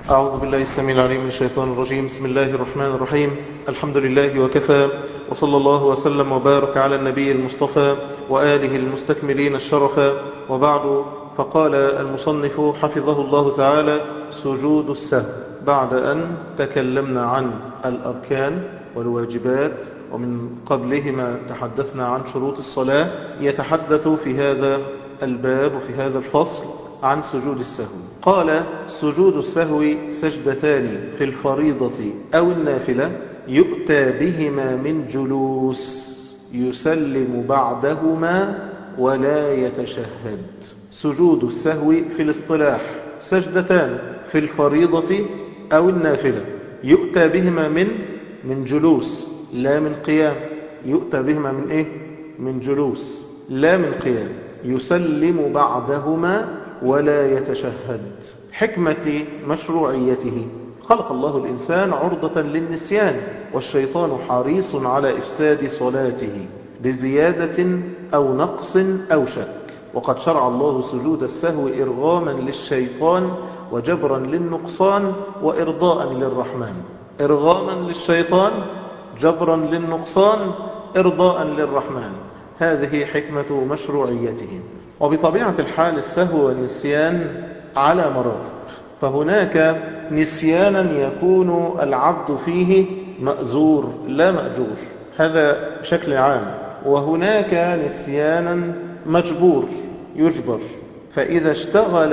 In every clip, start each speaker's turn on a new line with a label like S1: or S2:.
S1: أعوذ بالله السميع العليم من الشيطان الرجيم بسم الله الرحمن الرحيم الحمد لله وكفى وصلى الله وسلم وبارك على النبي المصطفى وآله المستكملين الشرفا وبعد فقال المصنف حفظه الله تعالى سجود السهو بعد أن تكلمنا عن الأركان والواجبات ومن قبلهما تحدثنا عن شروط الصلاة يتحدث في هذا الباب وفي هذا الفصل عن سجود السهو قال سجود السهو سجدتان في الفريضة أو النافلة يؤتى بهما من جلوس يسلم بعدهما ولا يتشهد سجود السهو في الاصطلاح سجدتان في الفريضة أو النافلة يؤتى بهما من من جلوس لا من قيام يؤتى بهما من إيه من جلوس لا من قيام يسلم بعدهما ولا يتشهد حكمة مشروعيته خلق الله الإنسان عرضة للنسيان والشيطان حريص على إفساد صلاته بزيادة أو نقص أو شك وقد شرع الله سجود السهو إرغاما للشيطان وجبرا للنقصان وإرضاء للرحمن إرغاما للشيطان جبرا للنقصان إرضاء للرحمن هذه حكمة مشروعيته وبطبيعة الحال السهو والنسيان على مراتب فهناك نسيانا يكون العبد فيه مأزور لا مأجور هذا بشكل عام وهناك نسيانا مجبور يجبر فإذا اشتغل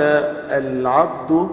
S1: العبد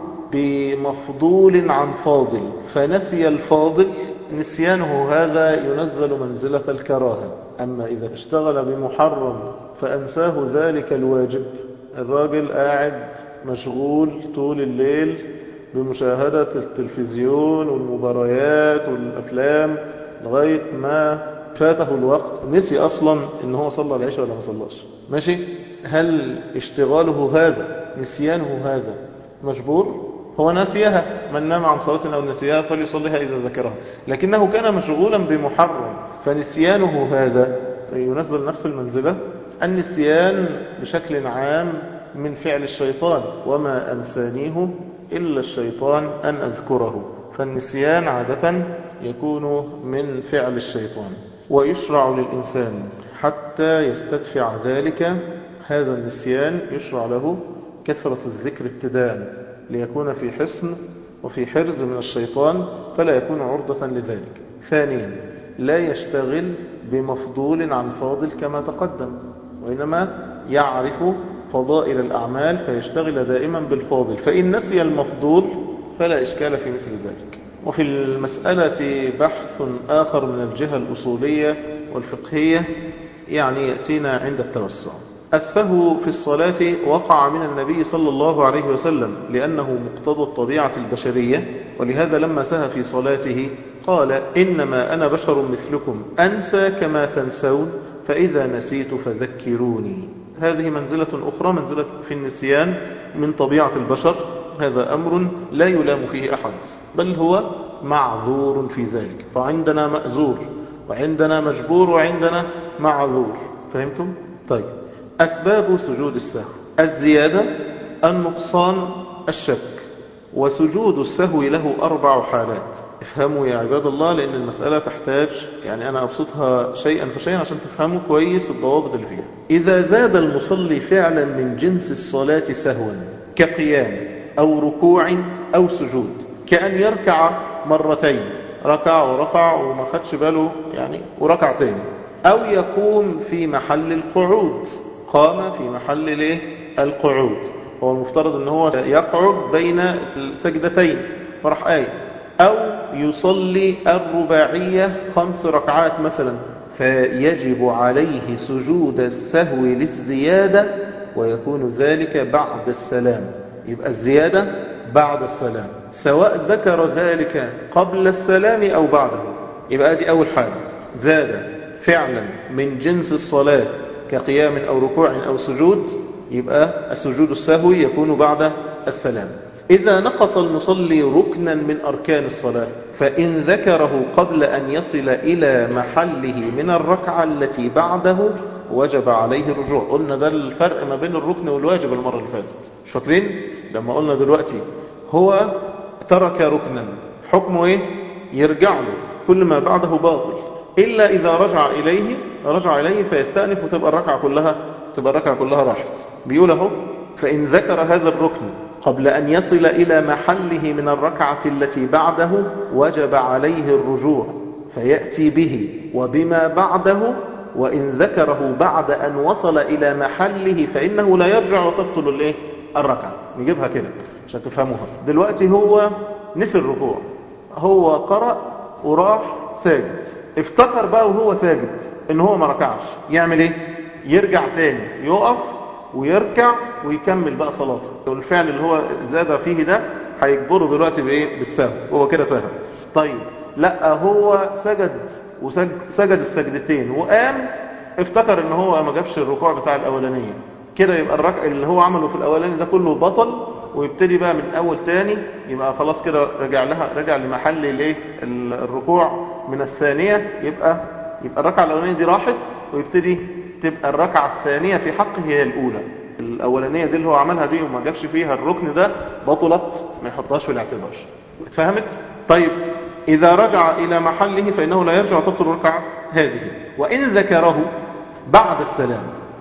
S1: بمفضول عن فاضل فنسي الفاضل نسيانه هذا ينزل منزلة الكراهة أما إذا اشتغل بمحرم فأنساه ذلك الواجب الراجل قاعد مشغول طول الليل بمشاهدة التلفزيون والمباريات والأفلام لغاية ما فاته الوقت نسي أصلا إن هو صلى العشاء ولا ما صلاش ماشي هل اشتغاله هذا نسيانه هذا مجبور هو نسيها من نام عن صلاة أو نسيها فليصليها إذا ذكرها لكنه كان مشغولا بمحرم فنسيانه هذا ينزل نفس المنزلة النسيان بشكل عام من فعل الشيطان وما أنسانيه إلا الشيطان أن أذكره فالنسيان عادة يكون من فعل الشيطان ويشرع للإنسان حتى يستدفع ذلك هذا النسيان يشرع له كثرة الذكر ابتداء ليكون في حصن وفي حرز من الشيطان فلا يكون عرضة لذلك ثانيا لا يشتغل بمفضول عن فاضل كما تقدم وإنما يعرف فضائل الأعمال فيشتغل دائما بالفاضل فإن نسي المفضول فلا إشكال في مثل ذلك وفي المسألة بحث آخر من الجهة الأصولية والفقهية يعني يأتينا عند التوسع السهو في الصلاة وقع من النبي صلى الله عليه وسلم لأنه مقتضى الطبيعة البشرية ولهذا لما سهى في صلاته قال إنما أنا بشر مثلكم أنسى كما تنسون فإذا نسيت فذكروني هذه منزلة أخرى منزلة في النسيان من طبيعة البشر هذا أمر لا يلام فيه أحد بل هو معذور في ذلك فعندنا مأزور وعندنا مجبور وعندنا معذور فهمتم؟ طيب أسباب سجود السهو الزيادة النقصان الشك وسجود السهو له أربع حالات افهموا يا عباد الله لأن المسألة تحتاج يعني أنا أبسطها شيئا فشيئا عشان تفهموا كويس الضوابط اللي فيها إذا زاد المصلي فعلا من جنس الصلاة سهوا كقيام أو ركوع أو سجود كأن يركع مرتين ركع ورفع وما خدش باله يعني وركع تاني أو يقوم في محل القعود قام في محل الايه القعود هو المفترض ان هو يقعد بين السجدتين فرح آية أو يصلي الرباعية خمس ركعات مثلا فيجب عليه سجود السهو للزيادة ويكون ذلك بعد السلام يبقى الزيادة بعد السلام سواء ذكر ذلك قبل السلام أو بعده يبقى دي أول حاجة زاد فعلا من جنس الصلاة كقيام أو ركوع أو سجود يبقى السجود السهوي يكون بعد السلام إذا نقص المصلي ركنا من أركان الصلاة فإن ذكره قبل أن يصل إلى محله من الركعة التي بعده وجب عليه الرجوع قلنا ده الفرق ما بين الركن والواجب المرة اللي فاتت مش فاكرين لما قلنا دلوقتي هو ترك ركنا حكمه ايه يرجع له كل ما بعده باطل إلا إذا رجع إليه رجع إليه فيستأنف وتبقى الركعة كلها تبقى الركعة كلها راحت بيقول اهو فإن ذكر هذا الركن قبل أن يصل إلى محله من الركعة التي بعده وجب عليه الرجوع فيأتي به وبما بعده وإن ذكره بعد أن وصل إلى محله فإنه لا يرجع وتبطل الإيه؟ الركعة نجيبها كده عشان تفهموها دلوقتي هو نسي الركوع هو قرأ وراح ساجد افتكر بقى وهو ساجد ان هو ما ركعش يعمل ايه يرجع تاني يقف ويركع ويكمل بقى صلاته والفعل اللي هو زاد فيه ده هيجبره دلوقتي بايه بالسهو هو كده سهو طيب لا هو سجد وسجد السجدتين وقام افتكر ان هو ما جابش الركوع بتاع الاولانيه كده يبقى الركع اللي هو عمله في الاولاني ده كله بطل ويبتدي بقى من اول تاني يبقى خلاص كده رجع لها رجع لمحل الايه الركوع من الثانيه يبقى يبقى الركعه الاولانيه دي راحت ويبتدي تبقى الركعه الثانيه في حقه هي الاولى الاولانيه دي اللي هو عملها دي وما جابش فيها الركن ده بطلت ما يحطهاش في الاعتبار فهمت طيب اذا رجع الى محله فانه لا يرجع تبطل الركعه هذه وان ذكره بعد السلام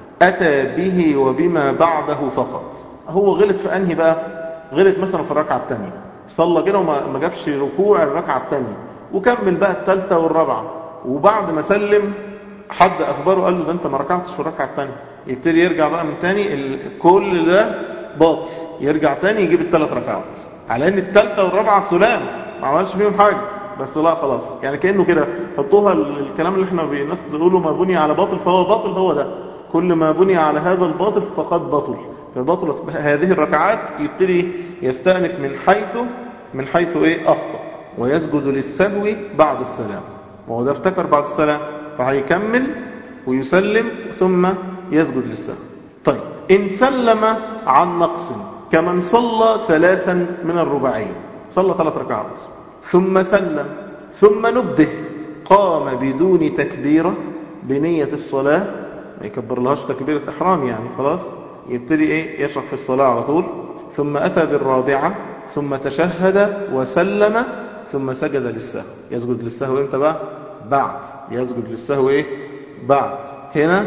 S1: أتى به وبما بعده فقط هو غلط في أنهي بقى غلط مثلا في الركعة الثانية صلى كده وما جابش ركوع الركعة الثانية وكمل بقى الثالثة والرابعة وبعد ما سلم حد أخبره قال له ده أنت ما ركعتش في الركعة الثانية يبتدي يرجع بقى من تاني كل ده باطل يرجع تاني يجيب الثلاث ركعات على ان الثالثة والرابعة سلام ما عملش فيهم حاجة بس لا خلاص يعني كأنه كده حطوها الكلام اللي احنا الناس بيقولوا ما بني على باطل فهو باطل هو ده كل ما بني على هذا الباطل فقد بطل فبطلت هذه الركعات يبتدي يستأنف من حيث من حيث ايه أخطأ ويسجد للسهو بعد السلام وهو ده افتكر بعد السلام فهيكمل ويسلم ثم يسجد للسهو طيب إن سلم عن نقص كمن صلى ثلاثا من الرباعية صلى ثلاث ركعات ثم سلم ثم نبه قام بدون تكبيرة بنية الصلاة ما يكبر لهاش تكبيرة إحرام يعني خلاص يبتدي إيه يشرح في الصلاة على طول ثم أتى بالرابعة ثم تشهد وسلم ثم سجد للسهو يسجد للسهو إمتى بقى بعد يسجد للسهو إيه بعد هنا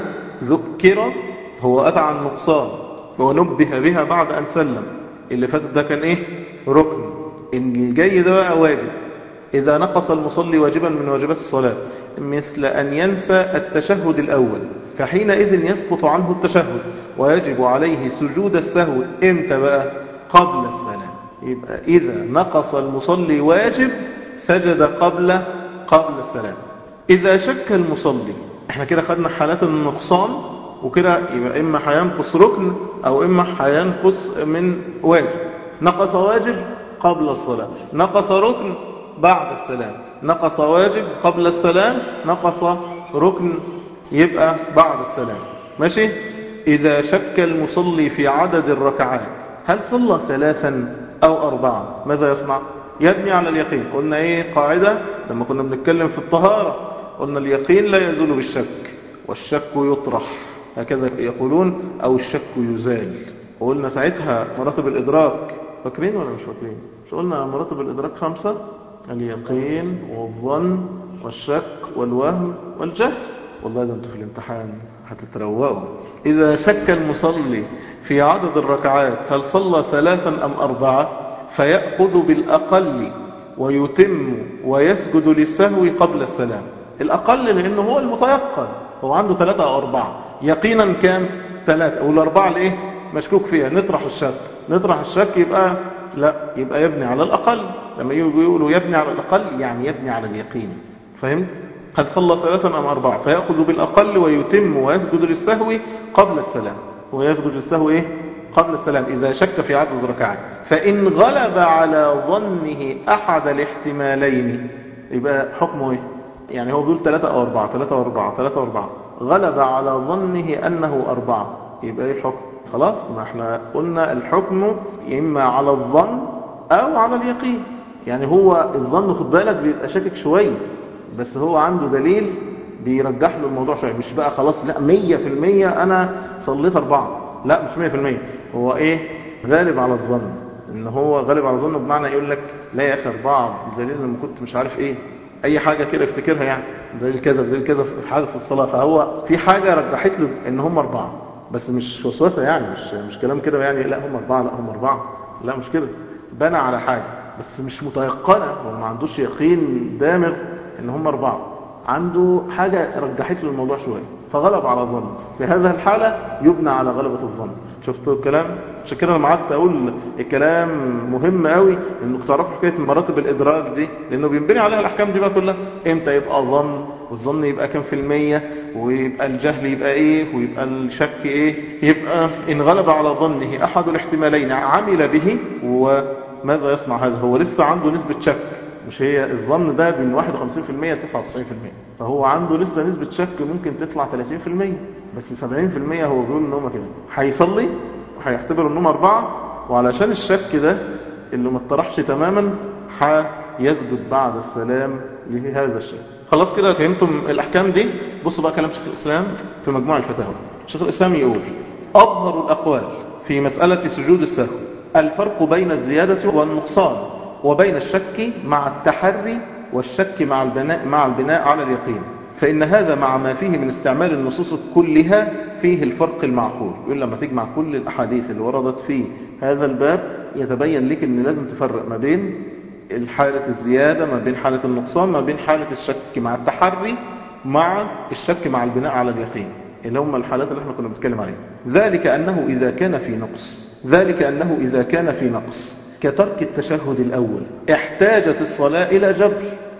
S1: ذكر هو أتى عن نقصان ونبه بها بعد أن سلم اللي فاتت ده كان إيه ركن إن الجاي ده بقى واجب إذا نقص المصلي واجبا من واجبات الصلاة مثل أن ينسى التشهد الأول فحينئذ يسقط عنه التشهد ويجب عليه سجود السهو إمتى بقى قبل السلام يبقى إذا نقص المصلي واجب سجد قبل قبل السلام إذا شك المصلي احنا كده خدنا حالات النقصان وكده يبقى إما هينقص ركن أو إما هينقص من واجب نقص واجب قبل الصلاة نقص ركن بعد السلام نقص واجب قبل السلام نقص ركن يبقى بعد السلام ماشي إذا شك المصلي في عدد الركعات هل صلى ثلاثا أو أربعة ماذا يصنع يبني على اليقين قلنا إيه قاعدة لما كنا بنتكلم في الطهارة قلنا اليقين لا يزول بالشك والشك يطرح هكذا يقولون أو الشك يزال وقلنا ساعتها مراتب الإدراك فاكرين ولا مش فاكرين مش قلنا مراتب الإدراك خمسة اليقين والظن والشك والوهم والجهل والله ده انتوا في الامتحان هتتروقوا إذا شك المصلي في عدد الركعات هل صلى ثلاثا أم أربعة فيأخذ بالأقل ويتم ويسجد للسهو قبل السلام الأقل لأنه هو المتيقن هو عنده ثلاثة أو أربعة يقينا كام ثلاثة والأربعة الإيه مشكوك فيها نطرح الشك نطرح الشك يبقى لا يبقى يبني على الأقل لما يجوا يقولوا يبني على الأقل يعني يبني على اليقين فهمت هل صلى ثلاثا أم أربعة فيأخذ بالأقل ويتم ويسجد للسهو قبل السلام ويسجد للسهو إيه قبل السلام إذا شك في عدد الركعات فإن غلب على ظنه أحد الاحتمالين يبقى حكمه إيه يعني هو بيقول ثلاثة أو أربعة ثلاثة أو أربعة ثلاثة أو أربعة غلب على ظنه أنه أربعة يبقى إيه الحكم خلاص ما احنا قلنا الحكم إما على الظن أو على اليقين يعني هو الظن خد بالك بيبقى شاكك شوية بس هو عنده دليل بيرجح له الموضوع شوية مش بقى خلاص لا مية في المية أنا صليت أربعة لا مش مية في المية هو إيه غالب على الظن إن هو غالب على الظن بمعنى يقول لك لا يا اخي اربعه بدليل لما كنت مش عارف ايه اي حاجه كده افتكرها يعني دليل كذا دليل كذا في حادث الصلاه فهو في حاجه رجحت له ان هم اربعه بس مش وسوسه يعني مش مش كلام كده يعني لا هم اربعه لا هم اربعه لا مش كده بنى على حاجه بس مش متيقنه هو ما عندوش يقين دامغ ان هم اربعه عنده حاجه رجحت له الموضوع شويه فغلب على الظن في هذه الحالة يبنى على غلبة الظن شفتوا الكلام عشان كده لما قعدت اقول الكلام مهم قوي انك تعرفوا حكايه مراتب الادراك دي لانه بينبني عليها الاحكام دي بقى كلها امتى يبقى ظن والظن يبقى كام في المية ويبقى الجهل يبقى ايه ويبقى الشك ايه يبقى ان غلب على ظنه احد الاحتمالين عمل به وماذا يصنع هذا هو لسه عنده نسبة شك مش هي الظن ده بين 51% ل 99% فهو عنده لسه نسبة شك ممكن تطلع 30% بس 70% هو بيقول ان هم كده هيصلي وهيعتبر انهم اربعة وعلشان الشك ده اللي ما اتطرحش تماما هيسجد بعد السلام لهذا الشك خلاص كده فهمتم الاحكام دي بصوا بقى كلام شيخ الاسلام في مجموع الفتاوى شيخ الاسلام يقول اظهر الاقوال في مسألة سجود السهو الفرق بين الزيادة والنقصان وبين الشك مع التحري والشك مع البناء, مع البناء على اليقين فإن هذا مع ما فيه من استعمال النصوص كلها فيه الفرق المعقول يقول لما تجمع كل الأحاديث اللي وردت في هذا الباب يتبين لك أن لازم تفرق ما بين حالة الزيادة ما بين حالة النقصان ما بين حالة الشك مع التحري مع الشك مع البناء على اليقين اللي هم الحالات اللي احنا كنا بنتكلم عليها ذلك أنه إذا كان في نقص ذلك أنه إذا كان في نقص كترك التشهد الأول احتاجت الصلاة إلى جبر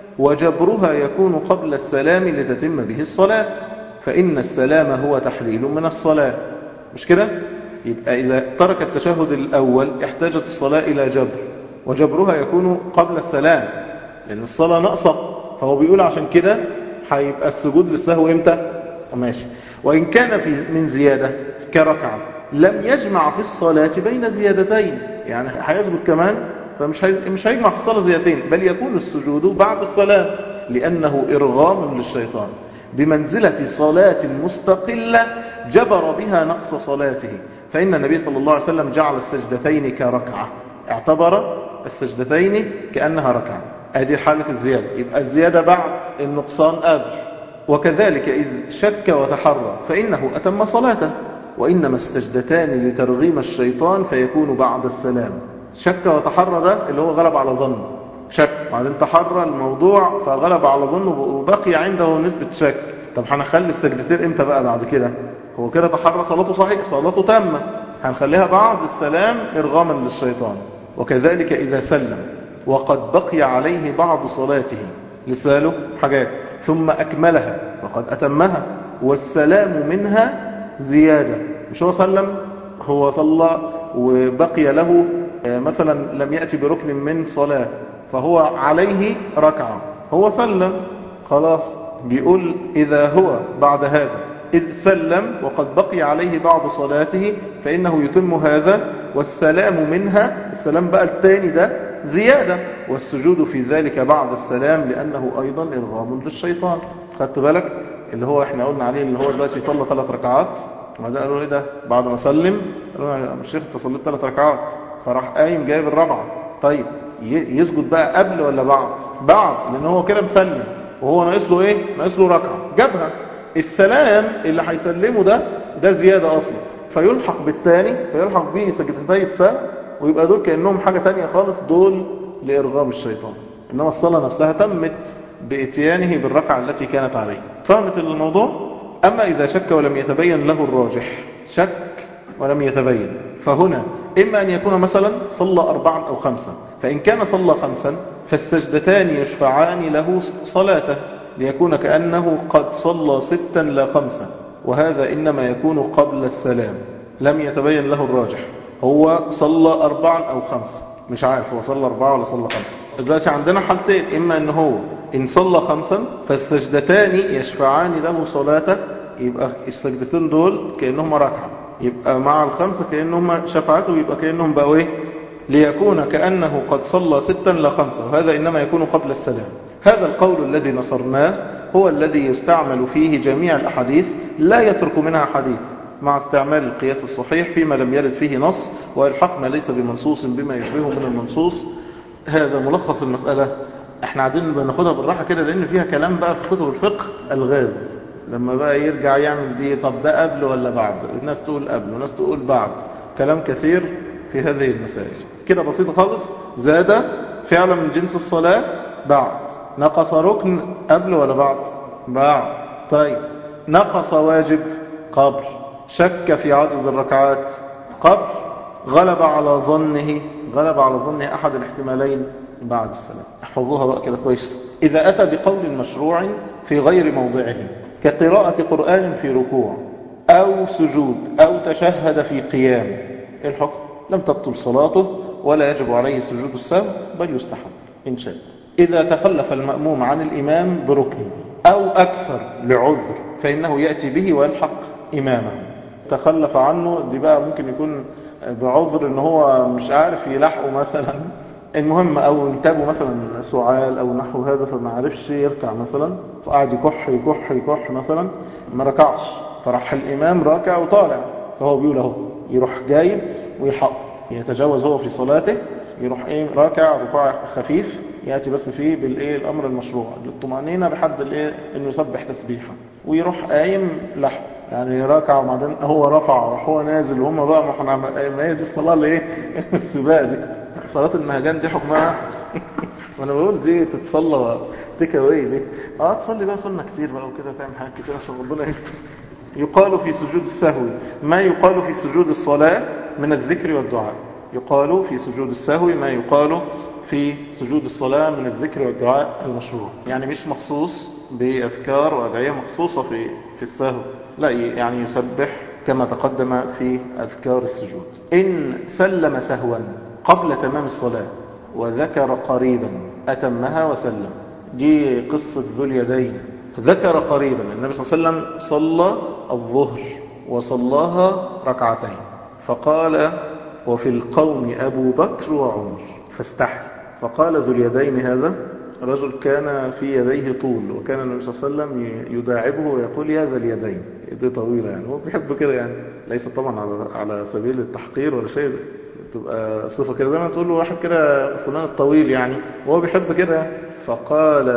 S1: وجبرها يكون قبل السلام لتتم به الصلاة فإن السلام هو تحليل من الصلاة مش كده؟ يبقى إذا ترك التشهد الأول احتاجت الصلاة إلى جبر وجبرها يكون قبل السلام لأن الصلاة ناقصة فهو بيقول عشان كده هيبقى السجود للسهو إمتى؟ ماشي وإن كان في من زيادة كركعة لم يجمع في الصلاة بين زيادتين يعني هيسجد كمان فمش هيز... مش هيجمع في الصلاة زيادتين بل يكون السجود بعد الصلاة لأنه إرغام للشيطان بمنزلة صلاة مستقلة جبر بها نقص صلاته فإن النبي صلى الله عليه وسلم جعل السجدتين كركعة اعتبر السجدتين كأنها ركعة هذه حالة الزيادة يبقى الزيادة بعد النقصان قبل وكذلك إذ شك وتحرى فإنه أتم صلاته وإنما السجدتان لترغيم الشيطان فيكون بعد السلام شك وتحرى ده اللي هو غلب على ظنه شك بعدين تحرى الموضوع فغلب على ظنه وبقي عنده نسبة شك طب هنخلي السجدتين امتى بقى بعد كده هو كده تحرى صلاته صحيح صلاته تامة هنخليها بعد السلام إرغاما للشيطان وكذلك إذا سلم وقد بقي عليه بعض صلاته لساله حاجات ثم أكملها وقد أتمها والسلام منها زيادة مش هو سلم هو صلى وبقي له مثلا لم يأتي بركن من صلاة فهو عليه ركعة هو سلم خلاص بيقول إذا هو بعد هذا إذ سلم وقد بقي عليه بعض صلاته فإنه يتم هذا والسلام منها السلام بقى الثاني ده زيادة والسجود في ذلك بعد السلام لأنه أيضا إرغام للشيطان خدت بالك اللي هو احنا قلنا عليه اللي هو دلوقتي صلى ثلاث ركعات وبعدين قالوا ايه ده بعد ما سلم قالوا يا الشيخ انت صليت ثلاث ركعات فراح قايم جايب الرابعه طيب يسجد بقى قبل ولا بعد بعد لان هو كده مسلم وهو ناقص له ايه ناقص له ركعه جابها السلام اللي هيسلمه ده ده زياده اصلا فيلحق بالثاني فيلحق به سجدتي السهو ويبقى دول كانهم حاجه ثانيه خالص دول لارغام الشيطان انما الصلاه نفسها تمت باتيانه بالركعه التي كانت عليه فهمت الموضوع أما إذا شك ولم يتبين له الراجح شك ولم يتبين فهنا إما أن يكون مثلا صلى أربعا أو خمسا فإن كان صلى خمسا فالسجدتان يشفعان له صلاته ليكون كأنه قد صلى ستا لا خمسا وهذا إنما يكون قبل السلام لم يتبين له الراجح هو صلى أربعا أو خمسا مش عارف هو صلى أربعة ولا صلى خمسة دلوقتي عندنا حالتين إما أن هو إن صلى خمسا فالسجدتان يشفعان له صلاته يبقى السجدتين دول كأنهم ركعة يبقى مع الخمسة كأنهم شفعته يبقى كأنهم بقوا إيه ليكون كأنه قد صلى ستا لا خمسة وهذا إنما يكون قبل السلام هذا القول الذي نصرناه هو الذي يستعمل فيه جميع الأحاديث لا يترك منها حديث مع استعمال القياس الصحيح فيما لم يرد فيه نص وإلحاق ما ليس بمنصوص بما يشبهه من المنصوص هذا ملخص المسألة احنا قاعدين بناخدها بالراحة كده لان فيها كلام بقى في كتب الفقه الغاز لما بقى يرجع يعمل دي طب ده قبل ولا بعد الناس تقول قبل وناس تقول بعد كلام كثير في هذه المسائل كده بسيطة خالص زاد فعلا من جنس الصلاة بعد نقص ركن قبل ولا بعد بعد طيب نقص واجب قبل شك في عدد الركعات قبل غلب على ظنه غلب على ظنه أحد الاحتمالين بعد السلام احفظوها بقى كده كويس إذا أتى بقول مشروع في غير موضعه كقراءة قرآن في ركوع أو سجود أو تشهد في قيام الحكم لم تبطل صلاته ولا يجب عليه سجود السهو بل يستحب إن شاء إذا تخلف المأموم عن الإمام بركن أو أكثر لعذر فإنه يأتي به ويلحق إمامه تخلف عنه دي بقى ممكن يكون بعذر ان هو مش عارف يلحقه مثلا المهم او انتابه مثلا سعال او نحو هذا فما عرفش يركع مثلا فقعد يكح يكح يكح مثلا ما ركعش فراح الامام راكع وطالع فهو بيقول اهو يروح جايب ويحق يتجاوز هو في صلاته يروح ايه راكع ركوع خفيف ياتي بس فيه بالايه الامر المشروع للطمانينه لحد الايه انه يسبح تسبيحه ويروح قايم لحق يعني راكع وبعدين هو رفع وراح هو نازل وهم بقى ما احنا ما هي دي الصلاه اللي ايه السباق دي صلاه النهجان دي حكمها وانا بقول دي تتصلى تيك اواي دي اه تصلي بقى سنه كتير بقى وكده تعمل حاجات كتير عشان ربنا يستر يقال في سجود السهو ما يقال في سجود الصلاه من الذكر والدعاء يقال في سجود السهو ما يقال في سجود الصلاة من الذكر والدعاء المشروع يعني مش مخصوص بأذكار وأدعية مخصوصة في في السهو لا يعني يسبح كما تقدم في أذكار السجود إن سلم سهوا قبل تمام الصلاة وذكر قريبا أتمها وسلم دي قصة ذو اليدين ذكر قريبا النبي صلى الله عليه وسلم صلى الظهر وصلاها ركعتين فقال وفي القوم أبو بكر وعمر فاستحي فقال ذو اليدين هذا رجل كان في يديه طول وكان النبي صلى الله عليه وسلم يداعبه ويقول يا ذا اليدين يديه طويلة يعني هو بيحب كده يعني ليس طبعا على على سبيل التحقير ولا شيء تبقى صفة كده زي ما تقول له واحد كده فلان الطويل يعني وهو بيحب كده فقال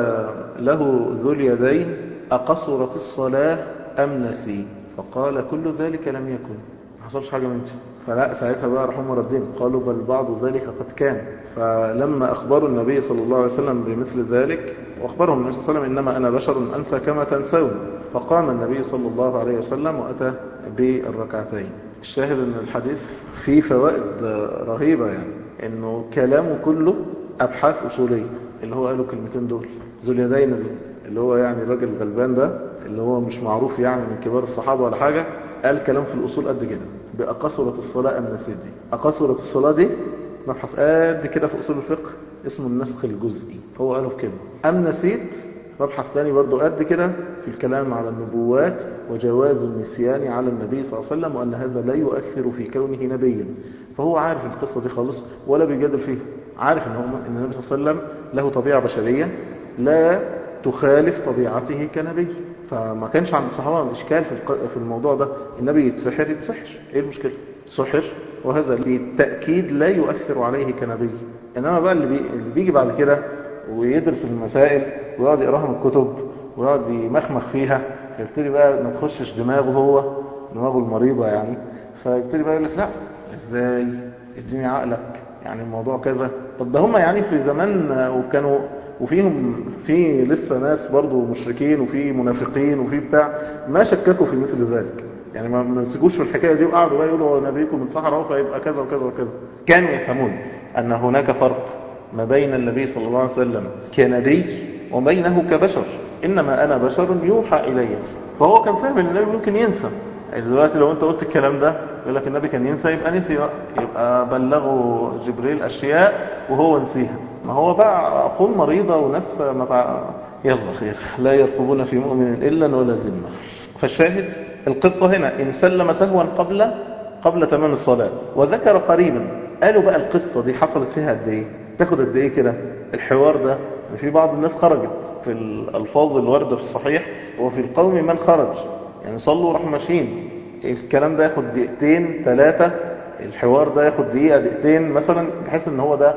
S1: له ذو اليدين أقصرت الصلاة أم نسي فقال كل ذلك لم يكن ما حصلش حاجة من فلا ساعتها بقى راحوا ردين قالوا بل بعض ذلك قد كان فلما أخبروا النبي صلى الله عليه وسلم بمثل ذلك وأخبرهم النبي صلى الله عليه وسلم إنما أنا بشر أنسى كما تنسون فقام النبي صلى الله عليه وسلم وأتى بالركعتين الشاهد أن الحديث فيه فوائد رهيبة يعني أنه كلامه كله أبحاث أصولية اللي هو قالوا كلمتين دول ذو اليدين اللي هو يعني الراجل الغلبان ده اللي هو مش معروف يعني من كبار الصحابة ولا حاجة قال كلام في الأصول قد كده بأقصرة الصلاة أم نسيت دي أقصرة الصلاة دي مبحث قد كده في أصول الفقه اسمه النسخ الجزئي هو قاله في كلمة أم نسيت مبحث ثاني برضه قد كده في الكلام على النبوات وجواز النسيان على النبي صلى الله عليه وسلم وأن هذا لا يؤثر في كونه نبيا فهو عارف القصة دي خالص ولا بيجادل فيها عارف ان, هو إن النبي صلى الله عليه وسلم له طبيعة بشرية لا تخالف طبيعته كنبي فما كانش عند الصحابة إشكال في الموضوع ده النبي يتسحر يتسحر إيه المشكلة سحر وهذا بالتأكيد لا يؤثر عليه كنبي إنما بقى اللي, بي... اللي بيجي بعد كده ويدرس المسائل ويقعد يقراها من الكتب ويقعد يمخمخ فيها يبتدي بقى ما تخشش دماغه هو دماغه المريضة يعني فيبتدي بقى يقول لك لا ازاي اديني عقلك يعني الموضوع كذا طب ده هم يعني في زمان وكانوا وفيهم في لسه ناس برضو مشركين وفي منافقين وفي بتاع ما شككوا في مثل ذلك يعني ما مسكوش في الحكايه دي وقعدوا بقى يقولوا نبيكم من سحر اهو فيبقى كذا وكذا وكذا كانوا يفهمون ان هناك فرق ما بين النبي صلى الله عليه وسلم كنبي وبينه كبشر انما انا بشر يوحى الي فهو كان فاهم ان النبي ممكن ينسى دلوقتي لو انت قلت الكلام ده يقول لك النبي كان ينسى يبقى نسي بقى يبقى بلغه جبريل اشياء وهو نسيها ما هو بقى عقول مريضه وناس متع... يلا خير لا يرقبون في مؤمن الا ولا ذمه فالشاهد القصه هنا ان سلم سهوا قبل قبل تمام الصلاه وذكر قريبا قالوا بقى القصه دي حصلت فيها قد ايه تاخد قد ايه كده الحوار ده في بعض الناس خرجت في الالفاظ الوارده في الصحيح وفي القوم من خرج يعني صلوا راحوا ماشيين الكلام ده ياخد دقيقتين ثلاثة الحوار ده ياخد دقيقة دقيقتين مثلا بحيث ان هو ده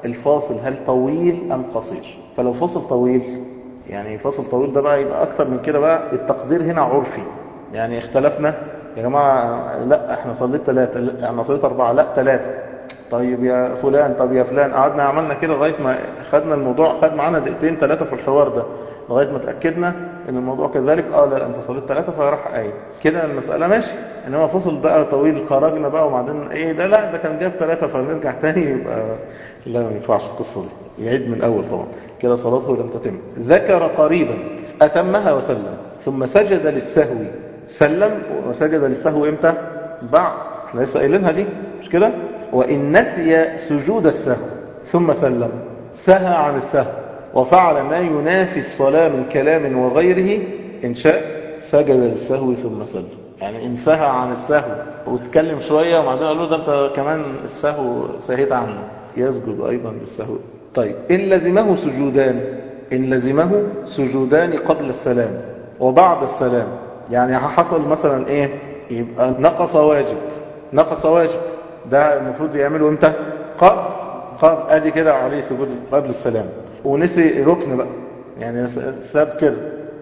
S1: الفاصل هل طويل أم قصير فلو فاصل طويل يعني فاصل طويل ده بقى يبقى أكثر من كده بقى التقدير هنا عرفي يعني اختلفنا يا جماعة لا احنا صليت ثلاثة لا انا صليت أربعة لا ثلاثة طيب يا فلان طب يا فلان قعدنا عملنا كده لغاية ما خدنا الموضوع خد معانا دقيقتين ثلاثة في الحوار ده لغاية ما تأكدنا ان الموضوع كذلك اه لا انت صليت ثلاثة فراح قايل كده المسألة ماشي انما فصل بقى طويل خرجنا بقى وبعدين ايه ده لا ده كان جاب ثلاثة فنرجع تاني يبقى لا ما ينفعش القصة دي يعيد من الاول طبعا كده صلاته لم تتم ذكر قريبا اتمها وسلم ثم سجد للسهو سلم وسجد للسهو امتى بعد احنا لسه قايلينها دي مش كده وان نسي سجود السهو ثم سلم سهى عن السهو وفعل ما ينافي الصلاة من كلام وغيره إن شاء سجد للسهو ثم سلم يعني إن سهى عن السهو واتكلم شوية وبعدين قال له ده أنت كمان السهو سهيت عنه يسجد أيضا للسهو طيب إن لزمه سجودان إن لزمه سجودان قبل السلام وبعد السلام يعني حصل مثلا إيه يبقى نقص واجب نقص واجب ده المفروض يعمله امتى قبل قبل ادي كده عليه سجود قبل السلام ونسي ركن بقى يعني ساب كده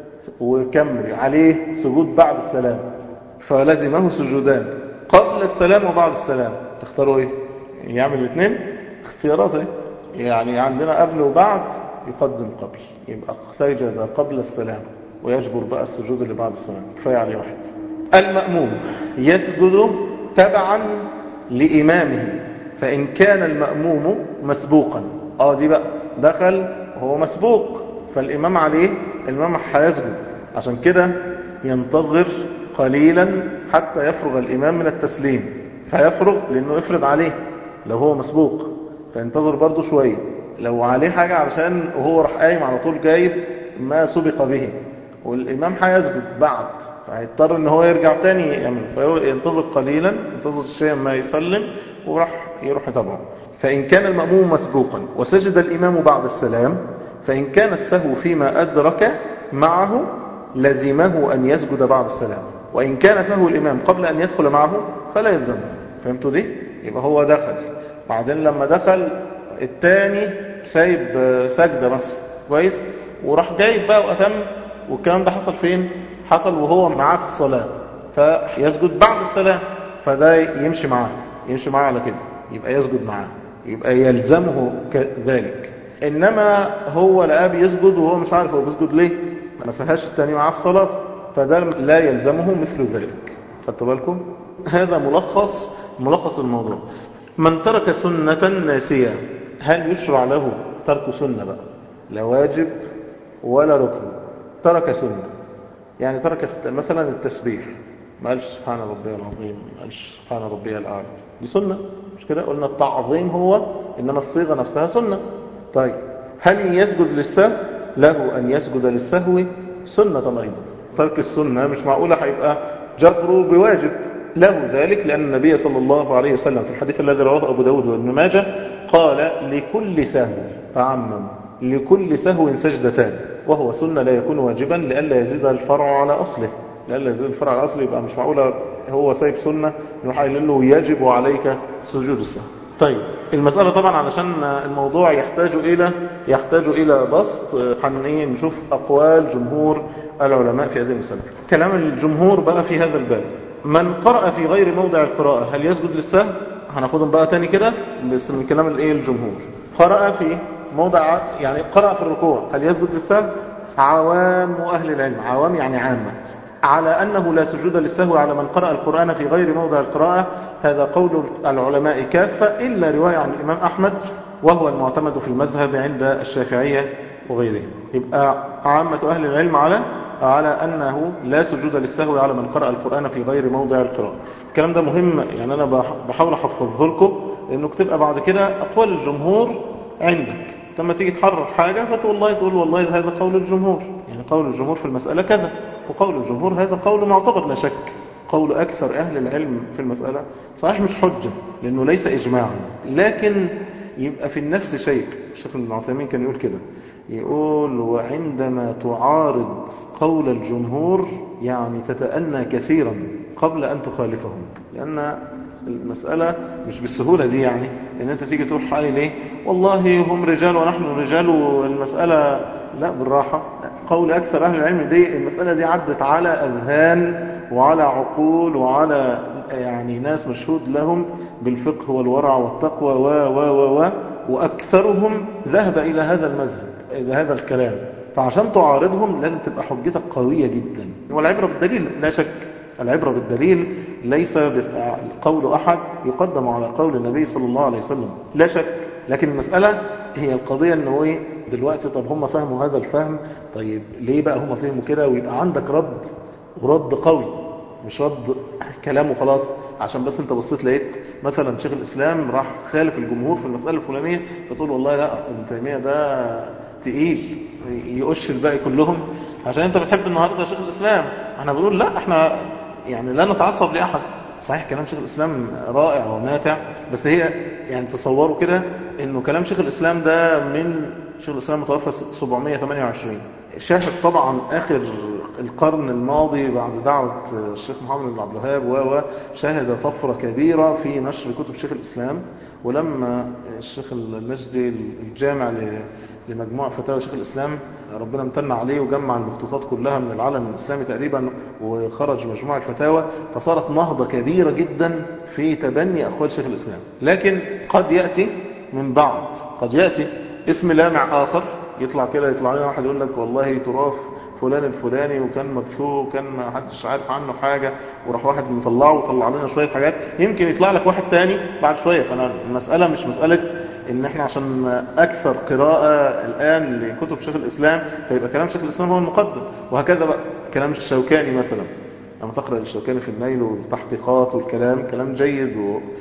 S1: وكمل عليه سجود بعد السلام فلزمه سجودان قبل السلام وبعد السلام تختاروا ايه يعمل الاثنين اختيارات ايه يعني عندنا قبل وبعد يقدم قبل يبقى سجد قبل السلام ويجبر بقى السجود اللي بعد السلام كفايه عليه واحد المأموم يسجد تبعا لإمامه فإن كان المأموم مسبوقا اه دي بقى دخل وهو مسبوق فالإمام عليه الإمام هيسجد عشان كده ينتظر قليلا حتى يفرغ الإمام من التسليم فيفرغ لأنه يفرض عليه لو هو مسبوق فينتظر برضه شوية لو عليه حاجة علشان وهو راح قايم على طول جايب ما سبق به والإمام هيسجد بعد فهيضطر ان هو يرجع تاني يعمل فينتظر قليلا ينتظر شيئا ما يسلم وراح يروح يتابعه فإن كان المأموم مسبوقا وسجد الإمام بعد السلام فإن كان السهو فيما أدرك معه لزمه أن يسجد بعد السلام وإن كان سهو الإمام قبل أن يدخل معه فلا يلزمه فهمتوا دي؟ يبقى هو دخل بعدين لما دخل الثاني سايب سجدة مثلا كويس وراح جايب بقى وأتم والكلام ده حصل فين؟ حصل وهو معاه في الصلاة فيسجد بعد السلام فده يمشي معاه يمشي معاه على كده يبقى يسجد معاه يبقى يلزمه كذلك إنما هو لقاه بيسجد وهو مش عارف هو بيسجد ليه ما سهاش التاني معاه في صلاته فده لا يلزمه مثل ذلك خدتوا بالكم هذا ملخص ملخص الموضوع من ترك سنة ناسية هل يشرع له ترك سنة بقى لا واجب ولا ركن ترك سنة يعني ترك مثلا التسبيح ما قالش سبحان ربي العظيم ما قالش سبحان ربي الأعلى دي سنة مش كده قلنا التعظيم هو إنما الصيغة نفسها سنة طيب هل يسجد للسهو له أن يسجد للسهو سنة أيضا ترك السنة مش معقولة هيبقى جبره بواجب له ذلك لأن النبي صلى الله عليه وسلم في الحديث الذي رواه أبو داود وابن ماجه قال لكل سهو فعمم لكل سهو سجدتان وهو سنة لا يكون واجبا لألا يزيد الفرع على أصله لألا يزيد الفرع على أصله يبقى مش معقولة هو سايب سنة نروح قايل له يجب عليك سجود السهو طيب المسألة طبعا علشان الموضوع يحتاج إلى يحتاج إلى بسط حنين نشوف أقوال جمهور العلماء في هذه المسألة كلام الجمهور بقى في هذا الباب من قرأ في غير موضع القراءة هل يسجد للسهو هناخدهم بقى تاني كده بس من كلام الايه الجمهور قرأ في موضع يعني قرأ في الركوع هل يسجد للسهو عوام أهل العلم عوام يعني عامة على أنه لا سجود للسهو على من قرأ القرآن في غير موضع القراءة هذا قول العلماء كافة إلا رواية عن الإمام أحمد وهو المعتمد في المذهب عند الشافعية وغيره يبقى عامة أهل العلم على على أنه لا سجود للسهو على من قرأ القرآن في غير موضع القراءة الكلام ده مهم يعني أنا بحاول أحفظه لكم لأنه تبقى بعد كده أقوال الجمهور عندك لما تيجي تحرر حاجة فتقول والله تقول والله هذا قول الجمهور يعني قول الجمهور في المسألة كذا وقول الجمهور هذا قول معتبر لا شك قول أكثر أهل العلم في المسألة صحيح مش حجة لأنه ليس إجماعا لكن يبقى في النفس شيء الشيخ ابن عثيمين كان يقول كده يقول وعندما تعارض قول الجمهور يعني تتأنى كثيرا قبل أن تخالفهم لأن المسألة مش بالسهولة دي يعني ان انت تيجي تروح قايل ايه والله هم رجال ونحن رجال والمسألة لا بالراحة قول اكثر اهل العلم دي المسألة دي عدت على اذهان وعلى عقول وعلى يعني ناس مشهود لهم بالفقه والورع والتقوى و و و و واكثرهم ذهب الى هذا المذهب الى هذا الكلام فعشان تعارضهم لازم تبقى حجتك قوية جدا والعبرة بالدليل لا شك العبرة بالدليل ليس قول أحد يقدم على قول النبي صلى الله عليه وسلم لا شك لكن المسألة هي القضية أنه إيه دلوقتي طب هم فهموا هذا الفهم طيب ليه بقى هم فهموا كده ويبقى عندك رد ورد قوي مش رد كلام وخلاص عشان بس انت بصيت لقيت مثلا شيخ الإسلام راح خالف الجمهور في المسألة الفلانية فتقول والله لا ابن تيمية ده تقيل يقش الباقي كلهم عشان انت بتحب النهاردة شيخ الإسلام احنا بنقول لا احنا يعني لا نتعصب لأحد صحيح كلام شيخ الإسلام رائع وماتع بس هي يعني تصوروا كده انه كلام شيخ الإسلام ده من شيخ الإسلام متوفى 728 شاهد طبعا آخر القرن الماضي بعد دعوة الشيخ محمد بن عبد الوهاب و شاهد طفرة كبيرة في نشر كتب شيخ الإسلام ولما الشيخ النجدي الجامع لمجموعة فتاوى شيخ الإسلام ربنا امتن عليه وجمع المخطوطات كلها من العالم الإسلامي تقريبا وخرج مجموعة الفتاوى فصارت نهضة كبيرة جدا في تبني أقوال شيخ الإسلام لكن قد يأتي من بعد قد يأتي اسم لامع آخر يطلع كده يطلع لنا واحد يقول لك والله تراث فلان الفلاني وكان مدفوع وكان ما حدش عارف عنه حاجة وراح واحد مطلعه وطلع لنا شوية حاجات يمكن يطلع لك واحد تاني بعد شوية فأنا المسألة مش مسألة ان احنا عشان اكثر قراءة الان لكتب شيخ الاسلام فيبقى كلام شيخ الاسلام هو المقدم وهكذا بقى كلام الشوكاني مثلا لما تقرأ الشوكاني في النيل والتحقيقات والكلام كلام جيد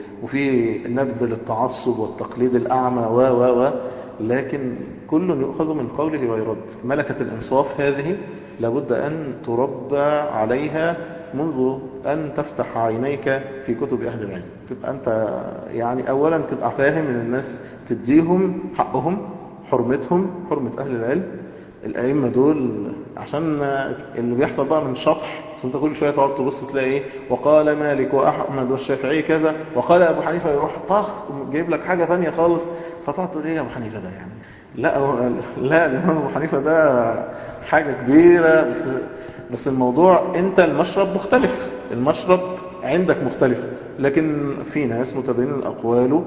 S1: وفي نبذ للتعصب والتقليد الأعمى و و و لكن كل يؤخذ من قوله ويرد ملكة الإنصاف هذه لابد أن تربى عليها منذ أن تفتح عينيك في كتب أهل العلم تبقى أنت يعني أولا تبقى فاهم من الناس تديهم حقهم حرمتهم حرمة أهل العلم الأئمة دول عشان اللي بيحصل بقى من شطح انت كل شوية تقعد تبص تلاقي ايه وقال مالك وأحمد والشافعي كذا وقال أبو حنيفة يروح طخ جايب لك حاجة ثانيه خالص فتقعد تقول ايه يا أبو حنيفة ده يعني لا لا الإمام أبو حنيفة ده حاجة كبيرة بس بس الموضوع انت المشرب مختلف المشرب عندك مختلف لكن في ناس متبين الأقوال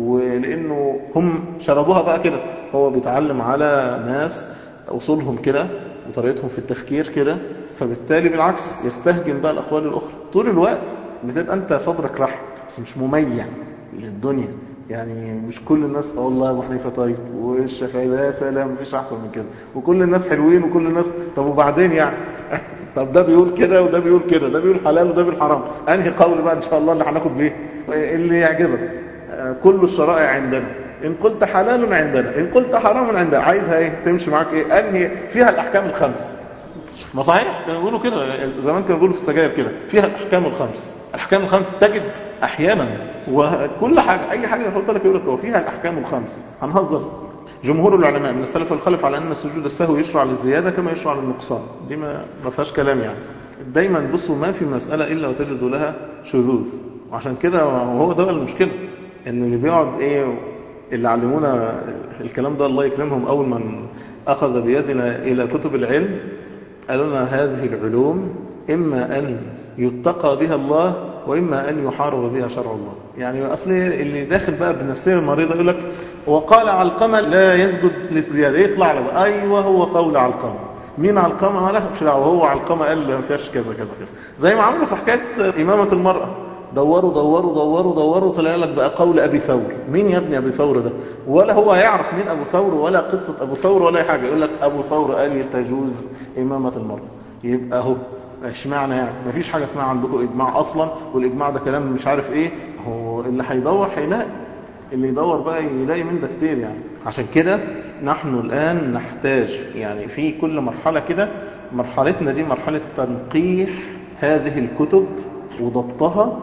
S1: ولأنه هم شربوها بقى كده هو بيتعلم على ناس أصولهم كده وطريقتهم في التفكير كده فبالتالي بالعكس يستهجن بقى الأقوال الأخرى طول الوقت بتبقى أنت صدرك رحب بس مش مميع للدنيا يعني مش كل الناس اه والله ابو حنيفه طيب والشافعي ده يا سلام مفيش احسن من كده وكل الناس حلوين وكل الناس طب وبعدين يعني طب ده بيقول كده وده بيقول كده ده بيقول حلال وده بيقول حرام انهي قول بقى ان شاء الله اللي هناخد بيه اللي يعجبك كل الشرائع عندنا ان قلت حلال عندنا ان قلت حرام عندنا عايزها ايه تمشي معاك ايه انهي فيها الاحكام الخمس ما صحيح كانوا بيقولوا كده زمان كانوا بيقولوا في السجاير كده فيها الاحكام الخمس الاحكام الخمس تجد احيانا وكل حاجه اي حاجه يحط لك يقول لك هو فيها الاحكام الخمس هنهزر جمهور العلماء من السلف والخلف على ان سجود السهو يشرع للزياده كما يشرع للنقصان دي ما ما فيهاش كلام يعني دايما بصوا ما في مساله الا وتجد لها شذوذ وعشان كده هو ده المشكله ان اللي بيقعد ايه اللي علمونا الكلام ده الله يكرمهم اول من اخذ بيدنا الى كتب العلم قالوا لنا هذه العلوم اما ان يتقى بها الله وإما أن يحارب بها شرع الله يعني أصل اللي داخل بقى بالنفسية المريضة يقول لك وقال علقمة لا يسجد للزيادة يطلع له أيوة هو قول علقمة مين علقمة ما له مش دعوه هو علقمة قال ما فيهاش كذا كذا كذا زي ما عملوا في حكاية إمامة المرأة دوروا دوروا دوروا دوروا طلع لك بقى قول أبي ثور مين يا ابني أبي ثور ده ولا هو يعرف مين أبو ثور ولا قصة أبو ثور ولا أي حاجة يقول لك أبو ثور قال تجوز إمامة المرأة يبقى هو اشمعنى يعني مفيش حاجة اسمها عندكم إجماع أصلا والإجماع ده كلام مش عارف إيه هو اللي هيدور هيلاقي اللي يدور بقى يلاقي من ده كتير يعني عشان كده نحن الآن نحتاج يعني في كل مرحلة كده مرحلتنا دي مرحلة تنقيح هذه الكتب وضبطها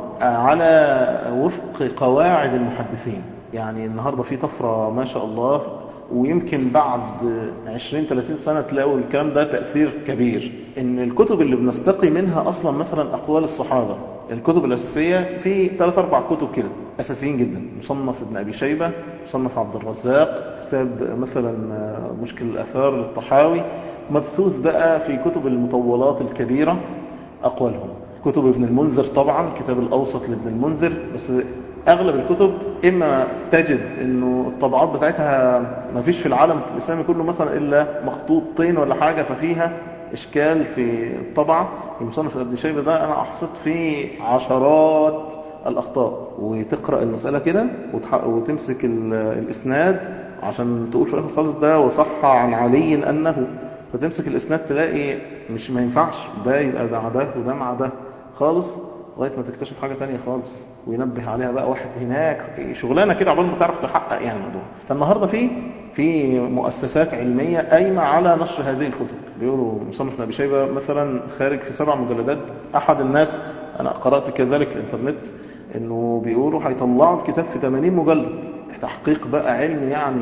S1: على وفق قواعد المحدثين يعني النهاردة في طفرة ما شاء الله ويمكن بعد 20-30 سنة تلاقوا الكلام ده تأثير كبير ان الكتب اللي بنستقي منها اصلا مثلا اقوال الصحابة الكتب الأساسية في ثلاث أربع كتب كده أساسيين جدا مصنف ابن أبي شيبة مصنف عبد الرزاق كتاب مثلا مشكل الأثار للطحاوي مبثوث بقى في كتب المطولات الكبيرة أقوالهم كتب ابن المنذر طبعا كتاب الأوسط لابن المنذر بس أغلب الكتب إما تجد أنه الطبعات بتاعتها ما فيش في العالم الإسلامي كله مثلا إلا مخطوطتين ولا حاجة ففيها إشكال في الطبعة المصنف ابن شيبة ده أنا أحصد فيه عشرات الأخطاء وتقرأ المسألة كده وتمسك الإسناد عشان تقول في الآخر خالص ده وصح عن علي أنه فتمسك الإسناد تلاقي مش ما ينفعش ده يبقى ده عداه وده مع ده خالص لغايه ما تكتشف حاجه تانية خالص وينبه عليها بقى واحد هناك شغلانه كده عقبال ما تعرف تحقق يعني الموضوع فالنهارده في في مؤسسات علميه قايمه على نشر هذه الكتب بيقولوا مصنف ابي شيبه مثلا خارج في سبع مجلدات احد الناس انا قرات كذلك في الانترنت انه بيقولوا هيطلعوا الكتاب في 80 مجلد تحقيق بقى علمي يعني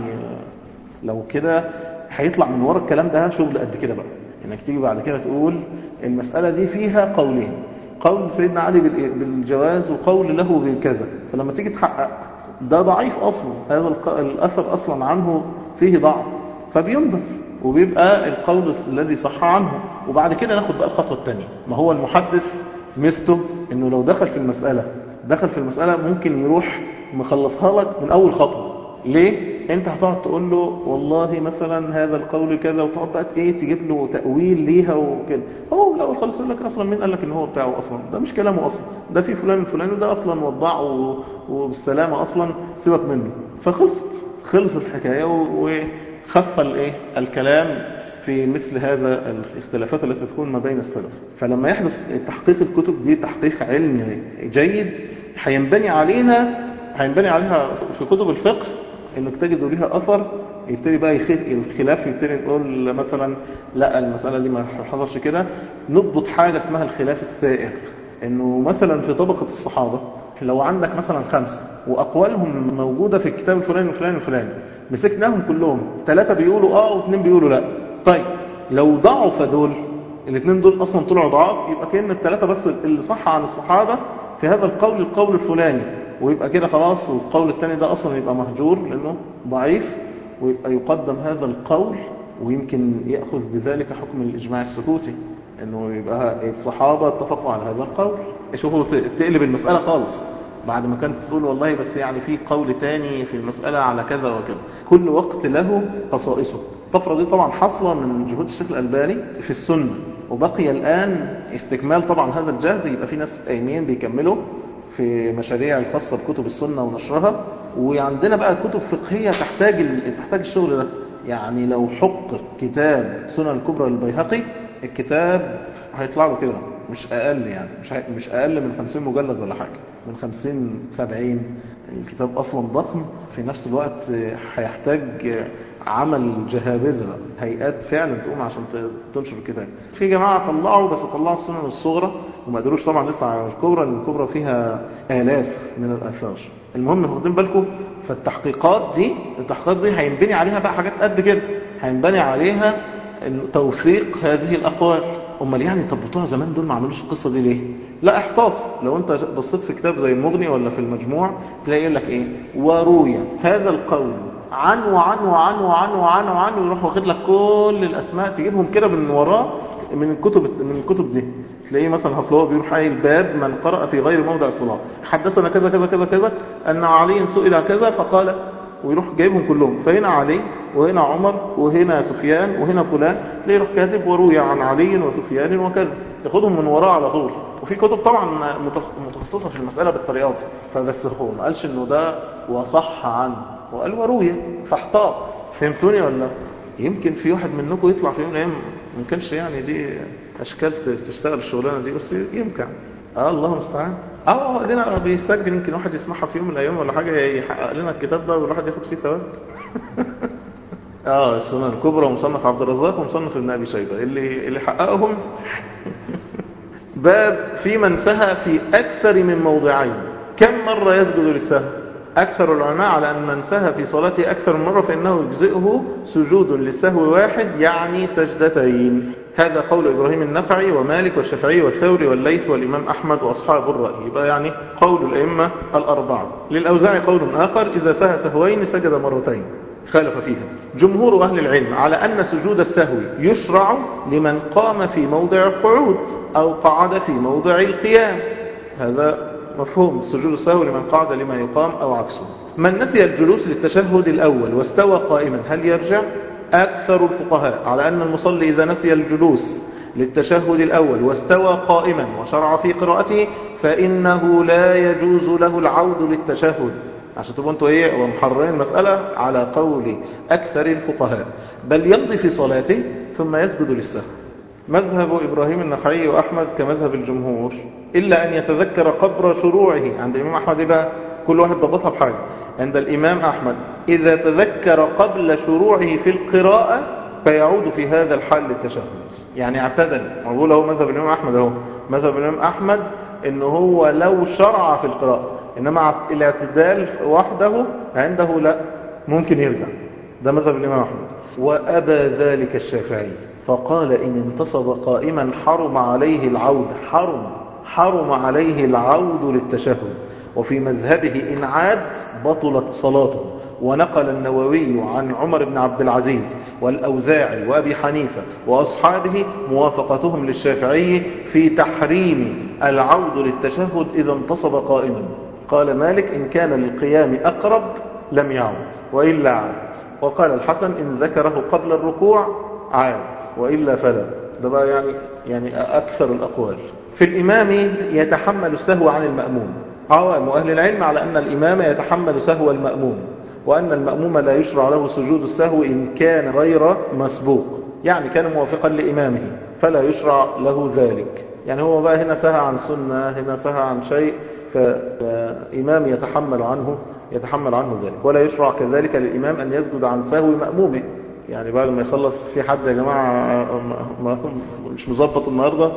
S1: لو كده هيطلع من ورا الكلام ده شغل قد كده بقى انك تيجي بعد كده تقول المساله دي فيها قولين قول سيدنا علي بالجواز وقول له بكذا فلما تيجي تحقق ده ضعيف أصلا هذا الأثر أصلا عنه فيه ضعف فبينبث وبيبقى القول الذي صح عنه وبعد كده ناخد بقى الخطوة الثانية ما هو المحدث ميزته انه لو دخل في المسألة دخل في المسألة ممكن يروح مخلصها لك من أول خطوة ليه؟ انت هتقعد تقول له والله مثلا هذا القول كذا وتقعد بقى ايه تجيب له تأويل ليها وكده هو الاول خالص يقول لك اصلا مين قال لك ان هو بتاعه اصلا ده مش كلامه اصلا ده في فلان الفلاني وده اصلا وضعه وبالسلامة اصلا سيبك منه فخلصت خلص الحكاية وخف الايه الكلام في مثل هذا الاختلافات التي تكون ما بين السلف فلما يحدث تحقيق الكتب دي تحقيق علمي جيد هينبني عليها هينبني عليها في كتب الفقه انك تجد ليها اثر يبتدي بقى الخلاف يبتدي نقول مثلا لا المسألة دي ما حصلش كده نضبط حاجة اسمها الخلاف السائر انه مثلا في طبقة الصحابة لو عندك مثلا خمسة واقوالهم موجودة في الكتاب الفلاني الفلاني الفلاني مسكناهم كلهم ثلاثة بيقولوا اه واثنين بيقولوا لا طيب لو ضعف دول الاثنين دول اصلا طلعوا ضعاف يبقى كأن الثلاثة بس اللي صح عن الصحابة في هذا القول القول الفلاني ويبقى كده خلاص والقول الثاني ده أصلا يبقى مهجور لأنه ضعيف ويبقى يقدم هذا القول ويمكن يأخذ بذلك حكم الإجماع السكوتي أنه يبقى الصحابة اتفقوا على هذا القول شوفوا تقلب المسألة خالص بعد ما كانت تقول والله بس يعني في قول تاني في المسألة على كذا وكذا كل وقت له خصائصه الطفرة دي طبعا حصلة من جهود الشيخ الألباني في السنة وبقي الآن استكمال طبعا هذا الجهد يبقى في ناس قايمين بيكملوا في مشاريع الخاصة بكتب السنة ونشرها وعندنا بقى كتب فقهية تحتاج تحتاج الشغل ده يعني لو حق كتاب سنن الكبرى للبيهقي الكتاب هيطلع له كده مش أقل يعني مش مش أقل من 50 مجلد ولا حاجة من 50 70 الكتاب أصلا ضخم في نفس الوقت هيحتاج عمل جهابذة هيئات فعلا تقوم عشان تنشر الكتاب في جماعة طلعوا بس طلعوا السنن الصغرى وما قدروش طبعا لسه على الكبرى لان الكبرى فيها آلاف من الآثار المهم واخدين بالكم فالتحقيقات دي التحقيقات دي هينبني عليها بقى حاجات قد كده هينبني عليها توثيق هذه الأقوال امال يعني طب بتوع زمان دول ما عملوش القصة دي ليه لا احتاط لو انت بصيت في كتاب زي المغني ولا في المجموع تلاقي يقول لك ايه وروي هذا القول عن وعن وعن وعن وعن وعن ويروح واخد لك كل الاسماء تجيبهم كده من وراه من الكتب من الكتب دي تلاقيه مثلا اصل هو بيقول حي الباب من قرأ في غير موضع الصلاة حدثنا كذا كذا كذا كذا ان علي سئل كذا فقال ويروح جايبهم كلهم فهنا علي وهنا عمر وهنا سفيان وهنا فلان تلاقيه يروح كاتب وروي عن علي وسفيان وكذا ياخدهم من وراه على طول وفي كتب طبعا متخصصة في المسألة بالطريقة دي فبس هو ما قالش انه ده وصح عنه وقال وروي فاحتاط فهمتوني ولا يمكن في واحد منكم يطلع في يوم من الايام ما كانش يعني دي اشكال تشتغل الشغلانه دي بس يمكن اه الله المستعان اه ادينا بيسجل يمكن واحد يسمعها في يوم من الايام ولا حاجه يحقق لنا الكتاب ده والواحد ياخد فيه ثواب اه السنن الكبرى ومصنف عبد الرزاق ومصنف ابن ابي شيبه اللي اللي حققهم باب في من سهى في اكثر من موضعين كم مره يسجد للسهو أكثر العلماء على أن من سهى في صلاته أكثر من مرة فإنه يجزئه سجود للسهو واحد يعني سجدتين هذا قول إبراهيم النفعي ومالك والشافعي والثوري والليث والإمام أحمد وأصحاب الرأي يبقى يعني قول الأئمة الأربعة للأوزاع قول آخر إذا سهى سهوين سجد مرتين خالف فيها جمهور أهل العلم على أن سجود السهو يشرع لمن قام في موضع القعود أو قعد في موضع القيام هذا مفهوم سجود السهو لمن قعد لما يقام أو عكسه من نسي الجلوس للتشهد الأول واستوى قائما هل يرجع؟ أكثر الفقهاء على أن المصلي إذا نسي الجلوس للتشهد الأول واستوى قائما وشرع في قراءته فإنه لا يجوز له العود للتشهد عشان تبقوا انتوا ايه ومحررين المسألة على قول أكثر الفقهاء بل يمضي في صلاته ثم يسجد للسهو مذهب إبراهيم النخعي وأحمد كمذهب الجمهور إلا أن يتذكر قبر شروعه عند الإمام أحمد بقى كل واحد ضبطها بحاجة عند الإمام أحمد إذا تذكر قبل شروعه في القراءة فيعود في هذا الحال للتشهد يعني اعتدل أقول له مذهب الإمام أحمد أهو مذهب الإمام أحمد إنه هو لو شرع في القراءة إنما الاعتدال وحده عنده لا ممكن يرجع ده مذهب الإمام أحمد وأبى ذلك الشافعي فقال إن انتصب قائما حرم عليه العود حرم حرم عليه العود للتشهد وفي مذهبه إن عاد بطلت صلاته ونقل النووي عن عمر بن عبد العزيز والأوزاعي وأبي حنيفة وأصحابه موافقتهم للشافعي في تحريم العود للتشهد إذا انتصب قائما قال مالك إن كان للقيام أقرب لم يعود وإلا عاد وقال الحسن إن ذكره قبل الركوع عاد وإلا فلا ده بقى يعني يعني أكثر الأقوال في الإمام يتحمل السهو عن المأموم عوام أهل العلم على أن الإمام يتحمل سهو المأموم وأن المأموم لا يشرع له سجود السهو إن كان غير مسبوق يعني كان موافقا لإمامه فلا يشرع له ذلك يعني هو بقى هنا سهى عن سنة هنا سهى عن شيء فإمام يتحمل عنه يتحمل عنه ذلك ولا يشرع كذلك للإمام أن يسجد عن سهو مأمومه يعني بعد ما يخلص في حد يا جماعة ما مش مظبط النهاردة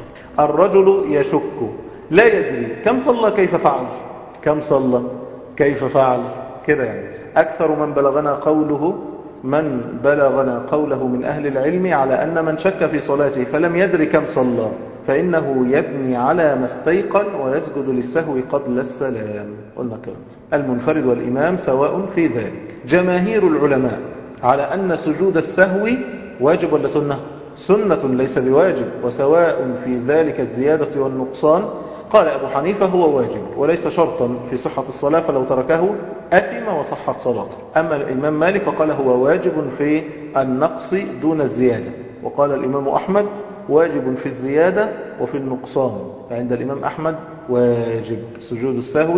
S1: الرجل يشك لا يدري كم صلى كيف فعل كم صلى كيف فعل كده يعني أكثر من بلغنا قوله من بلغنا قوله من أهل العلم على أن من شك في صلاته فلم يدري كم صلى فإنه يبني على ما استيقن ويسجد للسهو قبل السلام قلنا كده المنفرد والإمام سواء في ذلك جماهير العلماء على أن سجود السهو واجب ولا سنة سنة ليس بواجب وسواء في ذلك الزيادة والنقصان قال أبو حنيفة هو واجب وليس شرطا في صحة الصلاة فلو تركه أثم وصحت صلاته أما الإمام مالك فقال هو واجب في النقص دون الزيادة وقال الإمام أحمد واجب في الزيادة وفي النقصان عند الإمام أحمد واجب سجود السهو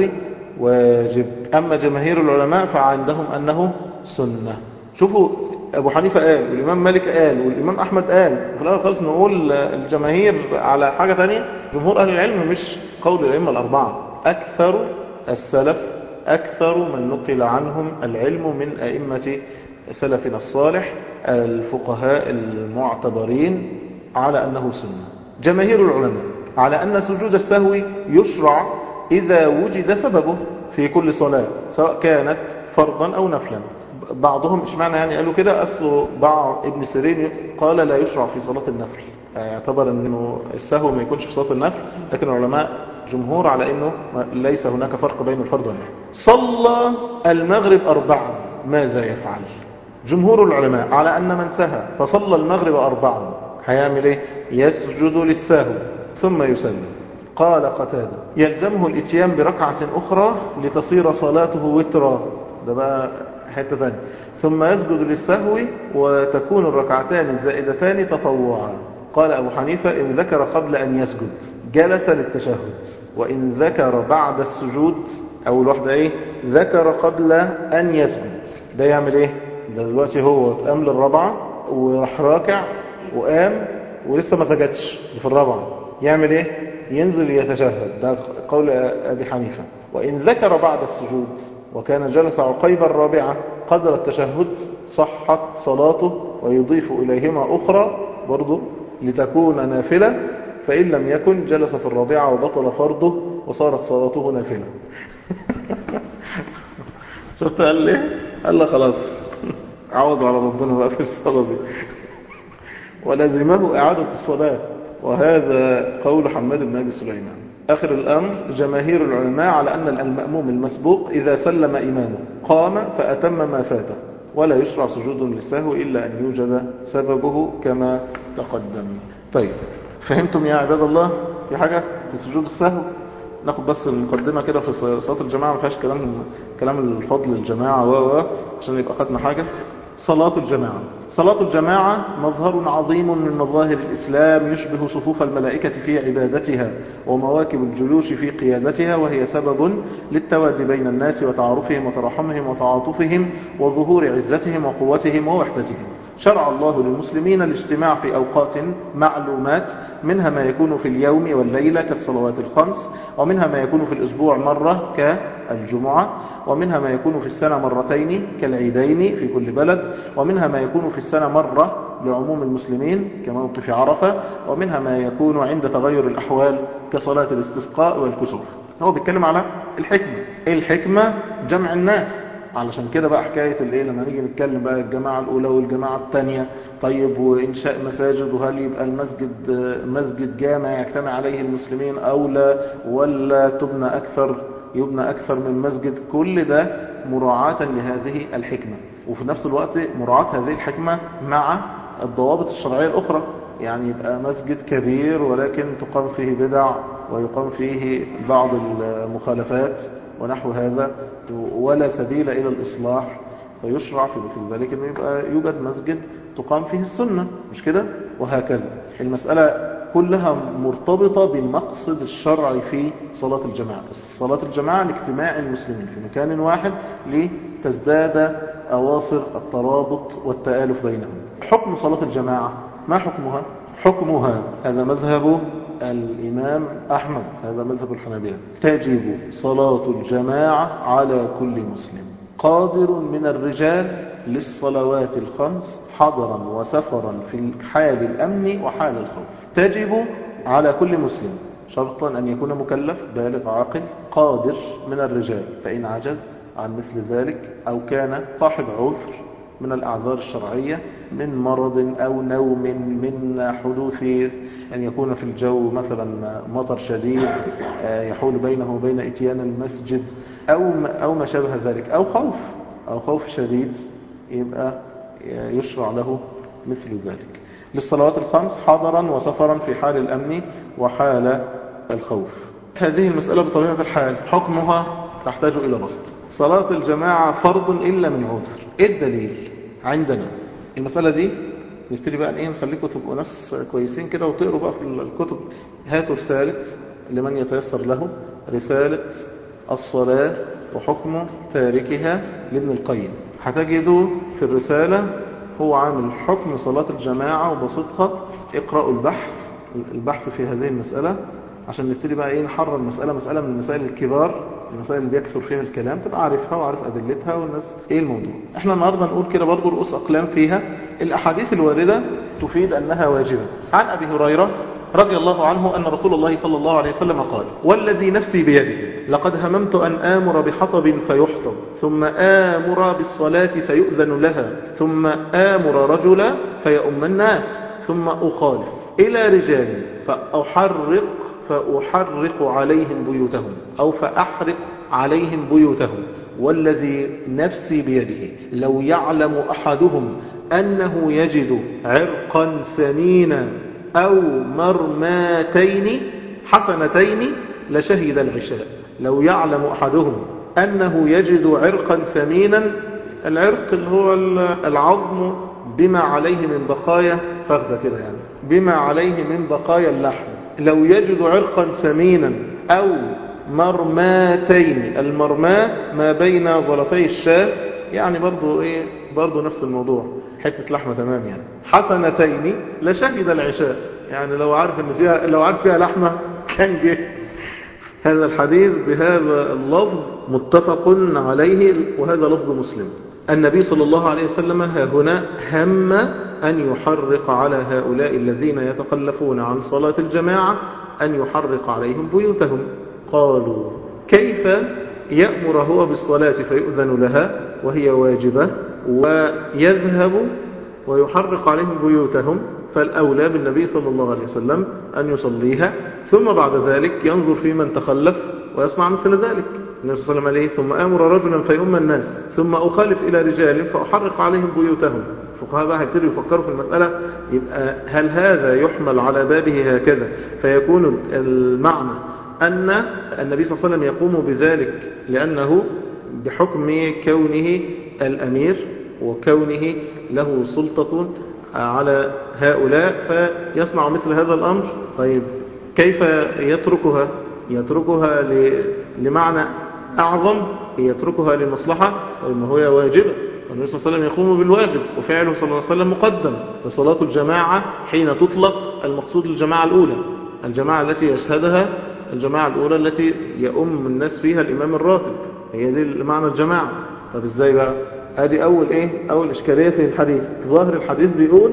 S1: واجب أما جماهير العلماء فعندهم أنه سنة شوفوا أبو حنيفة قال والإمام مالك قال والإمام أحمد قال وفي الأول خالص نقول الجماهير على حاجة تانية جمهور أهل العلم مش قول الأئمة الأربعة أكثر السلف أكثر من نقل عنهم العلم من أئمة سلفنا الصالح الفقهاء المعتبرين على أنه سنة جماهير العلماء على أن سجود السهو يشرع إذا وجد سببه في كل صلاة سواء كانت فرضا أو نفلا بعضهم اشمعنى يعني قالوا كده أصله بعض ابن سيرين قال لا يشرع في صلاة النفل يعتبر أنه السهو ما يكونش في صلاة النفل لكن العلماء جمهور على أنه ليس هناك فرق بين الفرض والنفل صلى المغرب أربعا ماذا يفعل جمهور العلماء على أن من سهى فصلى المغرب أربعا هيعمل إيه يسجد للسهو ثم يسلم قال قتادة يلزمه الاتيان بركعة أخرى لتصير صلاته وترا ده بقى حتة ثانية ثم يسجد للسهو وتكون الركعتان الزائدتان تطوعا قال أبو حنيفة إن ذكر قبل أن يسجد جلس للتشهد وإن ذكر بعد السجود أو الواحدة إيه ذكر قبل أن يسجد ده يعمل إيه ده دلوقتي هو قام للرابعة وراح راكع وقام ولسه ما سجدش في الرابعة يعمل إيه ينزل يتشهد ده قول أبي حنيفة وإن ذكر بعد السجود وكان جلس عقيب الرابعة قدر التشهد صحت صلاته ويضيف إليهما أخرى برضو لتكون نافلة فإن لم يكن جلس في الرابعة وبطل فرضه وصارت صلاته نافلة شفت قال لي قال له خلاص عوض على ربنا بقى في الصلاة دي ولزمه إعادة الصلاة وهذا قول حماد بن أبي سليمان آخر الأمر جماهير العلماء على أن المأموم المسبوق إذا سلم إمامه قام فأتم ما فاته ولا يشرع سجود للسهو إلا أن يوجد سببه كما تقدم طيب فهمتم يا عباد الله في حاجة في سجود السهو ناخد بس المقدمة كده في صلاة الجماعة ما فيهاش كلام كلام الفضل الجماعة و عشان يبقى خدنا حاجة صلاة الجماعة صلاة الجماعة مظهر عظيم من مظاهر الإسلام يشبه صفوف الملائكة في عبادتها ومواكب الجيوش في قيادتها وهي سبب للتوادي بين الناس وتعارفهم وترحمهم وتعاطفهم وظهور عزتهم وقوتهم ووحدتهم شرع الله للمسلمين الاجتماع في أوقات معلومات منها ما يكون في اليوم والليلة كالصلوات الخمس ومنها ما يكون في الأسبوع مرة كالجمعة ومنها ما يكون في السنة مرتين كالعيدين في كل بلد ومنها ما يكون في السنة مرة لعموم المسلمين كموقف عرفة ومنها ما يكون عند تغير الأحوال كصلاة الاستسقاء والكسوف هو بيتكلم على الحكمة ايه الحكمة جمع الناس علشان كده بقى حكاية الايه لما نيجي نتكلم بقى الجماعة الأولى والجماعة الثانية طيب وإنشاء مساجد وهل يبقى المسجد مسجد جامع يجتمع عليه المسلمين أولى ولا تبنى أكثر يبنى أكثر من مسجد كل ده مراعاة لهذه الحكمة وفي نفس الوقت مراعاة هذه الحكمة مع الضوابط الشرعية الأخرى يعني يبقى مسجد كبير ولكن تقام فيه بدع ويقام فيه بعض المخالفات ونحو هذا ولا سبيل إلى الإصلاح فيشرع في مثل ذلك أنه يبقى يوجد مسجد تقام فيه السنة مش كده وهكذا المسألة كلها مرتبطة بالمقصد الشرعي في صلاة الجماعة صلاة الجماعة لاجتماع المسلمين في مكان واحد لتزداد أواصر الترابط والتآلف بينهم حكم صلاة الجماعة ما حكمها؟ حكمها هذا مذهب الإمام أحمد هذا مذهب الحنابلة تجب صلاة الجماعة على كل مسلم قادر من الرجال للصلوات الخمس حضرا وسفرا في حال الأمن وحال الخوف تجب على كل مسلم شرطا أن يكون مكلف بالغ عاقل قادر من الرجال فإن عجز عن مثل ذلك أو كان صاحب عذر من الأعذار الشرعية من مرض أو نوم من حدوث أن يكون في الجو مثلا مطر شديد يحول بينه وبين إتيان المسجد أو أو ما شابه ذلك أو خوف أو خوف شديد يبقى يشرع له مثل ذلك للصلوات الخمس حضرا وسفرا في حال الأمن وحال الخوف هذه المسألة بطبيعة الحال حكمها تحتاج إلى بسط صلاة الجماعة فرض إلا من عذر إيه الدليل عندنا المسألة دي نبتدي بقى ايه نخليكم تبقوا ناس كويسين كده وتقروا بقى في الكتب هاتوا رسالة لمن يتيسر له رسالة الصلاة وحكم تاركها لابن القيم هتجدوا في الرسالة هو عامل حكم صلاة الجماعة وبسطها اقرأوا البحث البحث في هذه المسألة عشان نبتدي بقى ايه نحرر المسألة مسألة من المسائل الكبار المسائل اللي بيكثر فيها الكلام تبقى عارفها وعارف أدلتها والناس ايه الموضوع احنا النهاردة نقول كده برضو رؤوس أقلام فيها الأحاديث الواردة تفيد أنها واجبة عن أبي هريرة رضي الله عنه أن رسول الله صلى الله عليه وسلم قال والذي نفسي بيده لقد هممت أن آمر بحطب فيحطب ثم آمر بالصلاة فيؤذن لها ثم آمر رجلا فيؤم الناس ثم أخالف إلى رجال فأحرق فأحرق عليهم بيوتهم أو فأحرق عليهم بيوتهم والذي نفسي بيده لو يعلم أحدهم أنه يجد عرقا سمينا أو مرماتين حسنتين لشهد العشاء لو يعلم أحدهم أنه يجد عرقا سمينا العرق اللي هو العظم بما عليه من بقايا فخدة كده يعني بما عليه من بقايا اللحم لو يجد عرقا سمينا أو مرماتين المرماة ما بين ظلفي الشاة يعني برضو إيه برضو نفس الموضوع حتة لحمة تمام يعني حسنتين لشهد العشاء يعني لو عارف ان فيها لو عارف فيها لحمة كان جه هذا الحديث بهذا اللفظ متفق عليه وهذا لفظ مسلم النبي صلى الله عليه وسلم ها هنا هم أن يحرق على هؤلاء الذين يتخلفون عن صلاة الجماعة أن يحرق عليهم بيوتهم قالوا كيف يأمر هو بالصلاة فيؤذن لها وهي واجبة ويذهب ويحرق عليهم بيوتهم فالأولى بالنبي صلى الله عليه وسلم أن يصليها ثم بعد ذلك ينظر في من تخلف ويصنع مثل ذلك النبي صلى الله عليه وسلم ثم آمر رجلا فيؤم الناس ثم أخالف إلى رجال فأحرق عليهم بيوتهم الفقهاء بقى هيبتدوا يفكروا في المسألة يبقى هل هذا يحمل على بابه هكذا فيكون المعنى أن النبي صلى الله عليه وسلم يقوم بذلك لأنه بحكم كونه الأمير وكونه له سلطة على هؤلاء فيصنع مثل هذا الأمر طيب كيف يتركها يتركها لمعنى أعظم يتركها لمصلحة طيب ما هي واجبة والنبي صلى الله عليه وسلم يقوم بالواجب وفعله صلى الله عليه وسلم مقدم فصلاة الجماعة حين تطلق المقصود الجماعة الأولى الجماعة التي يشهدها الجماعة الأولى التي يؤم الناس فيها الإمام الراتب هي دي معنى الجماعة طب إزاي بقى ادي اول ايه اول اشكاليه في الحديث ظاهر الحديث بيقول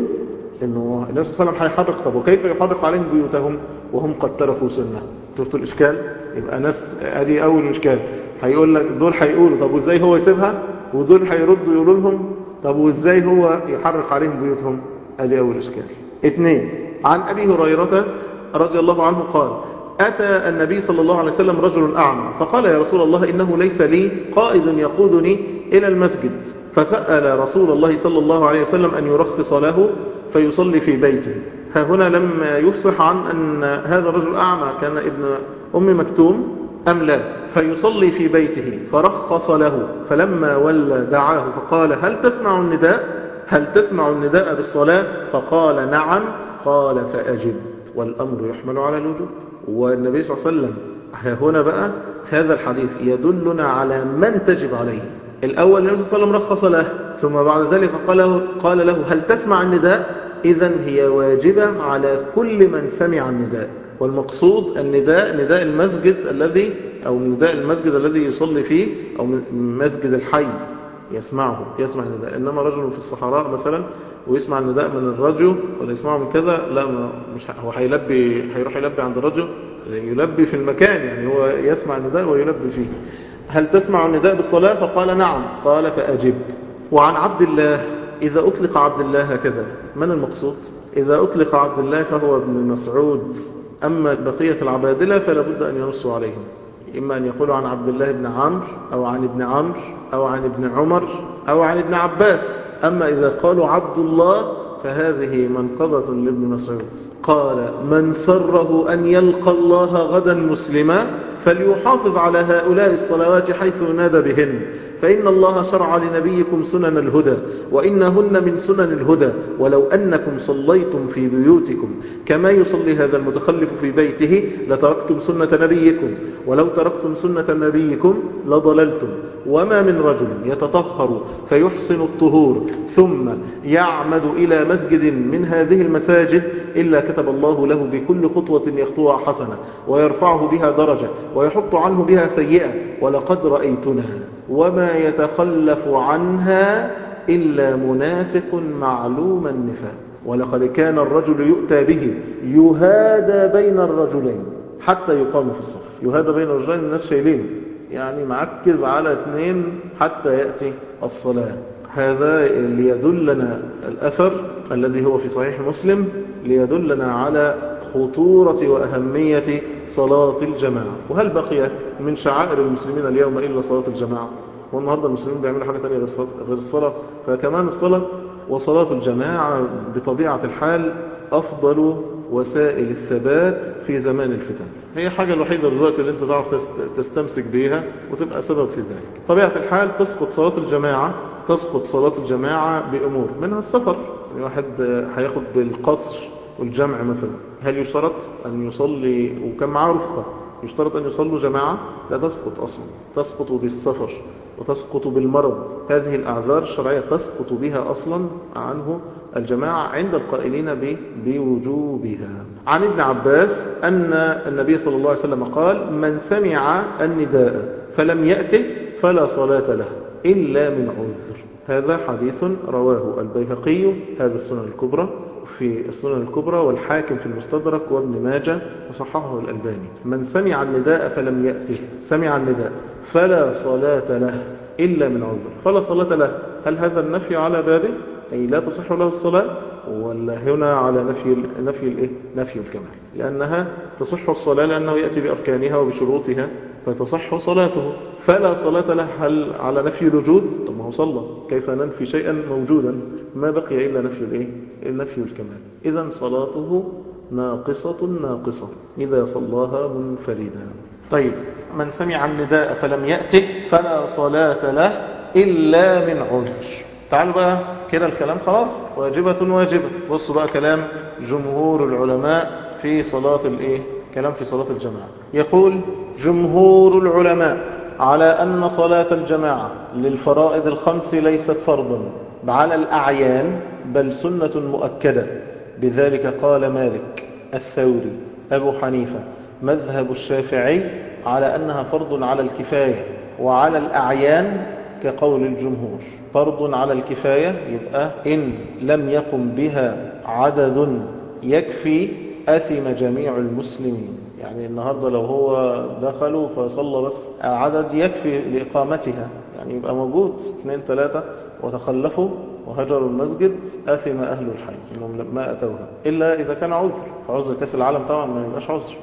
S1: انه النبي صلى الله عليه وسلم هيحرق طب وكيف يحرق عليهم بيوتهم وهم قد تركوا سنه شفتوا الاشكال يبقى ناس ادي اول اشكال هيقول لك دول هيقولوا طب وازاي هو يسيبها ودول هيردوا يقولوا لهم طب وازاي هو يحرق عليهم بيوتهم ادي اول اشكال اثنين عن ابي هريره رضي الله عنه قال أتى النبي صلى الله عليه وسلم رجل أعمى فقال يا رسول الله إنه ليس لي قائد يقودني إلى المسجد فسأل رسول الله صلى الله عليه وسلم أن يرخص له فيصلي في بيته ها هنا لم يفصح عن أن هذا الرجل أعمى كان ابن أم مكتوم أم لا فيصلي في بيته فرخص له فلما ولى دعاه فقال هل تسمع النداء هل تسمع النداء بالصلاة فقال نعم قال فأجب والأمر يحمل على الوجوب والنبي صلى الله عليه وسلم هنا بقى هذا الحديث يدلنا على من تجب عليه الأول النبي صلى الله عليه وسلم رخص له ثم بعد ذلك قال له, قال له هل تسمع النداء إذا هي واجبة على كل من سمع النداء والمقصود النداء نداء المسجد الذي أو نداء المسجد الذي يصلي فيه أو مسجد الحي يسمعه يسمع النداء إنما رجل في الصحراء مثلا ويسمع النداء من الرجل ولا يسمعه من كذا لا مش هو هيلبي هيروح يلبي عند الرجل يلبي في المكان يعني هو يسمع النداء ويلبي فيه هل تسمع النداء بالصلاة فقال نعم قال فأجب وعن عبد الله إذا أطلق عبد الله هكذا من المقصود إذا أطلق عبد الله فهو ابن مسعود أما بقية العبادلة فلا بد أن ينصوا عليهم إما أن يقولوا عن عبد الله بن عمرو أو عن ابن عمرو أو عن ابن عمر أو عن ابن عباس أما إذا قالوا عبد الله فهذه منقبة لابن مسعود قال من سره أن يلقى الله غدا مسلما فليحافظ على هؤلاء الصلوات حيث ينادى بهن فإن الله شرع لنبيكم سنن الهدى وإنهن من سنن الهدى ولو أنكم صليتم في بيوتكم كما يصلي هذا المتخلف في بيته لتركتم سنة نبيكم ولو تركتم سنة نبيكم لضللتم وما من رجل يتطهر فيحسن الطهور ثم يعمد إلى مسجد من هذه المساجد إلا كتب الله له بكل خطوة يخطوها حسنة ويرفعه بها درجة ويحط عنه بها سيئة ولقد رأيتنا وما يتخلف عنها إلا منافق معلوم النفاق ولقد كان الرجل يؤتى به يهادى بين الرجلين حتى يقام في الصف يهادى بين الرجلين الناس شايلين يعني معكز على اثنين حتى يأتي الصلاة هذا ليدلنا الأثر الذي هو في صحيح مسلم ليدلنا على خطورة وأهمية صلاة الجماعة وهل بقي من شعائر المسلمين اليوم إلا صلاة الجماعة والنهاردة المسلمين بيعملوا حاجة ثانية غير الصلاة فكمان الصلاة وصلاة الجماعة بطبيعة الحال أفضل وسائل الثبات في زمان الفتن هي حاجة الوحيدة دلوقتي اللي انت تعرف تستمسك بيها وتبقى سبب في ذلك طبيعة الحال تسقط صلاة الجماعة تسقط صلاة الجماعة بأمور منها السفر يعني واحد هياخد بالقصر والجمع مثلا هل يشترط أن يصلي وكان معاه رفقة يشترط أن يصلوا جماعة لا تسقط أصلا تسقط بالسفر وتسقط بالمرض هذه الأعذار الشرعية تسقط بها أصلا عنه الجماعة عند القائلين بوجوبها عن ابن عباس أن النبي صلى الله عليه وسلم قال من سمع النداء فلم يأته فلا صلاة له إلا من عذر هذا حديث رواه البيهقي هذا السنن الكبرى في السنن الكبرى والحاكم في المستدرك وابن ماجه وصححه الألباني من سمع النداء فلم يأته سمع النداء فلا صلاة له إلا من عذر فلا صلاة له هل هذا النفي على بابه أي لا تصح له الصلاة ولا هنا على نفي نفي الايه نفي الكمال لأنها تصح الصلاة لأنه يأتي بأركانها وبشروطها فتصح صلاته فلا صلاة له هل على نفي الوجود طب ما هو صلى كيف ننفي شيئا موجودا ما بقي إلا نفي الايه نفي الكمال إذا صلاته ناقصة ناقصة إذا صلاها منفردا طيب من سمع النداء فلم يأته فلا صلاة له إلا من عذر تعالوا بقى كده الكلام خلاص واجبة واجبة بصوا بقى كلام جمهور العلماء في صلاة الايه كلام في صلاة الجماعة يقول جمهور العلماء على أن صلاة الجماعة للفرائض الخمس ليست فرضا على الأعيان بل سنة مؤكدة بذلك قال مالك الثوري أبو حنيفة مذهب الشافعي على أنها فرض على الكفاية وعلى الأعيان كقول الجمهور فرض على الكفاية يبقى إن لم يقم بها عدد يكفي أثم جميع المسلمين يعني النهاردة لو هو دخلوا فصلى بس عدد يكفي لإقامتها يعني يبقى موجود اثنين ثلاثة وتخلفوا وهجروا المسجد آثم أهل الحي إنهم ما أتوها إلا إذا كان عذر فعذر كاس العالم طبعا ما يبقاش عذر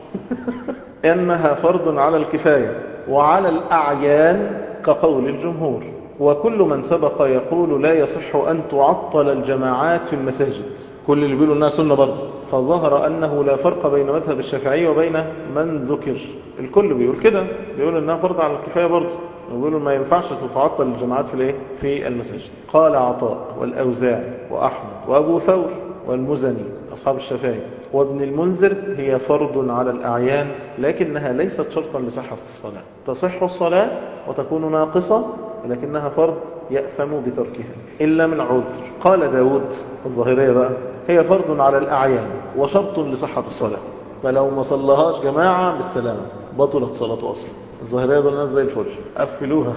S1: إنها فرض على الكفاية وعلى الأعيان كقول الجمهور وكل من سبق يقول لا يصح أن تعطل الجماعات في المساجد كل اللي بيقولوا أنها سنة برضه فظهر أنه لا فرق بين مذهب الشافعي وبين من ذكر الكل بيقول كده بيقول أنها فرض على الكفاية برضه يقولوا ما ينفعش تتعطل الجماعات في الايه في المساجد قال عطاء والأوزاعي وأحمد وأبو ثور والمزني أصحاب الشافعي وابن المنذر هي فرض على الأعيان لكنها ليست شرطا لصحة الصلاة تصح الصلاة وتكون ناقصة لكنها فرض يأثم بتركها إلا من عذر قال داود الظاهرية بقى هي فرض على الأعيان وشرط لصحة الصلاة فلو ما صلهاش جماعة بالسلامة بطلت صلاته أصلا الظاهرية دول ناس زي الفل قفلوها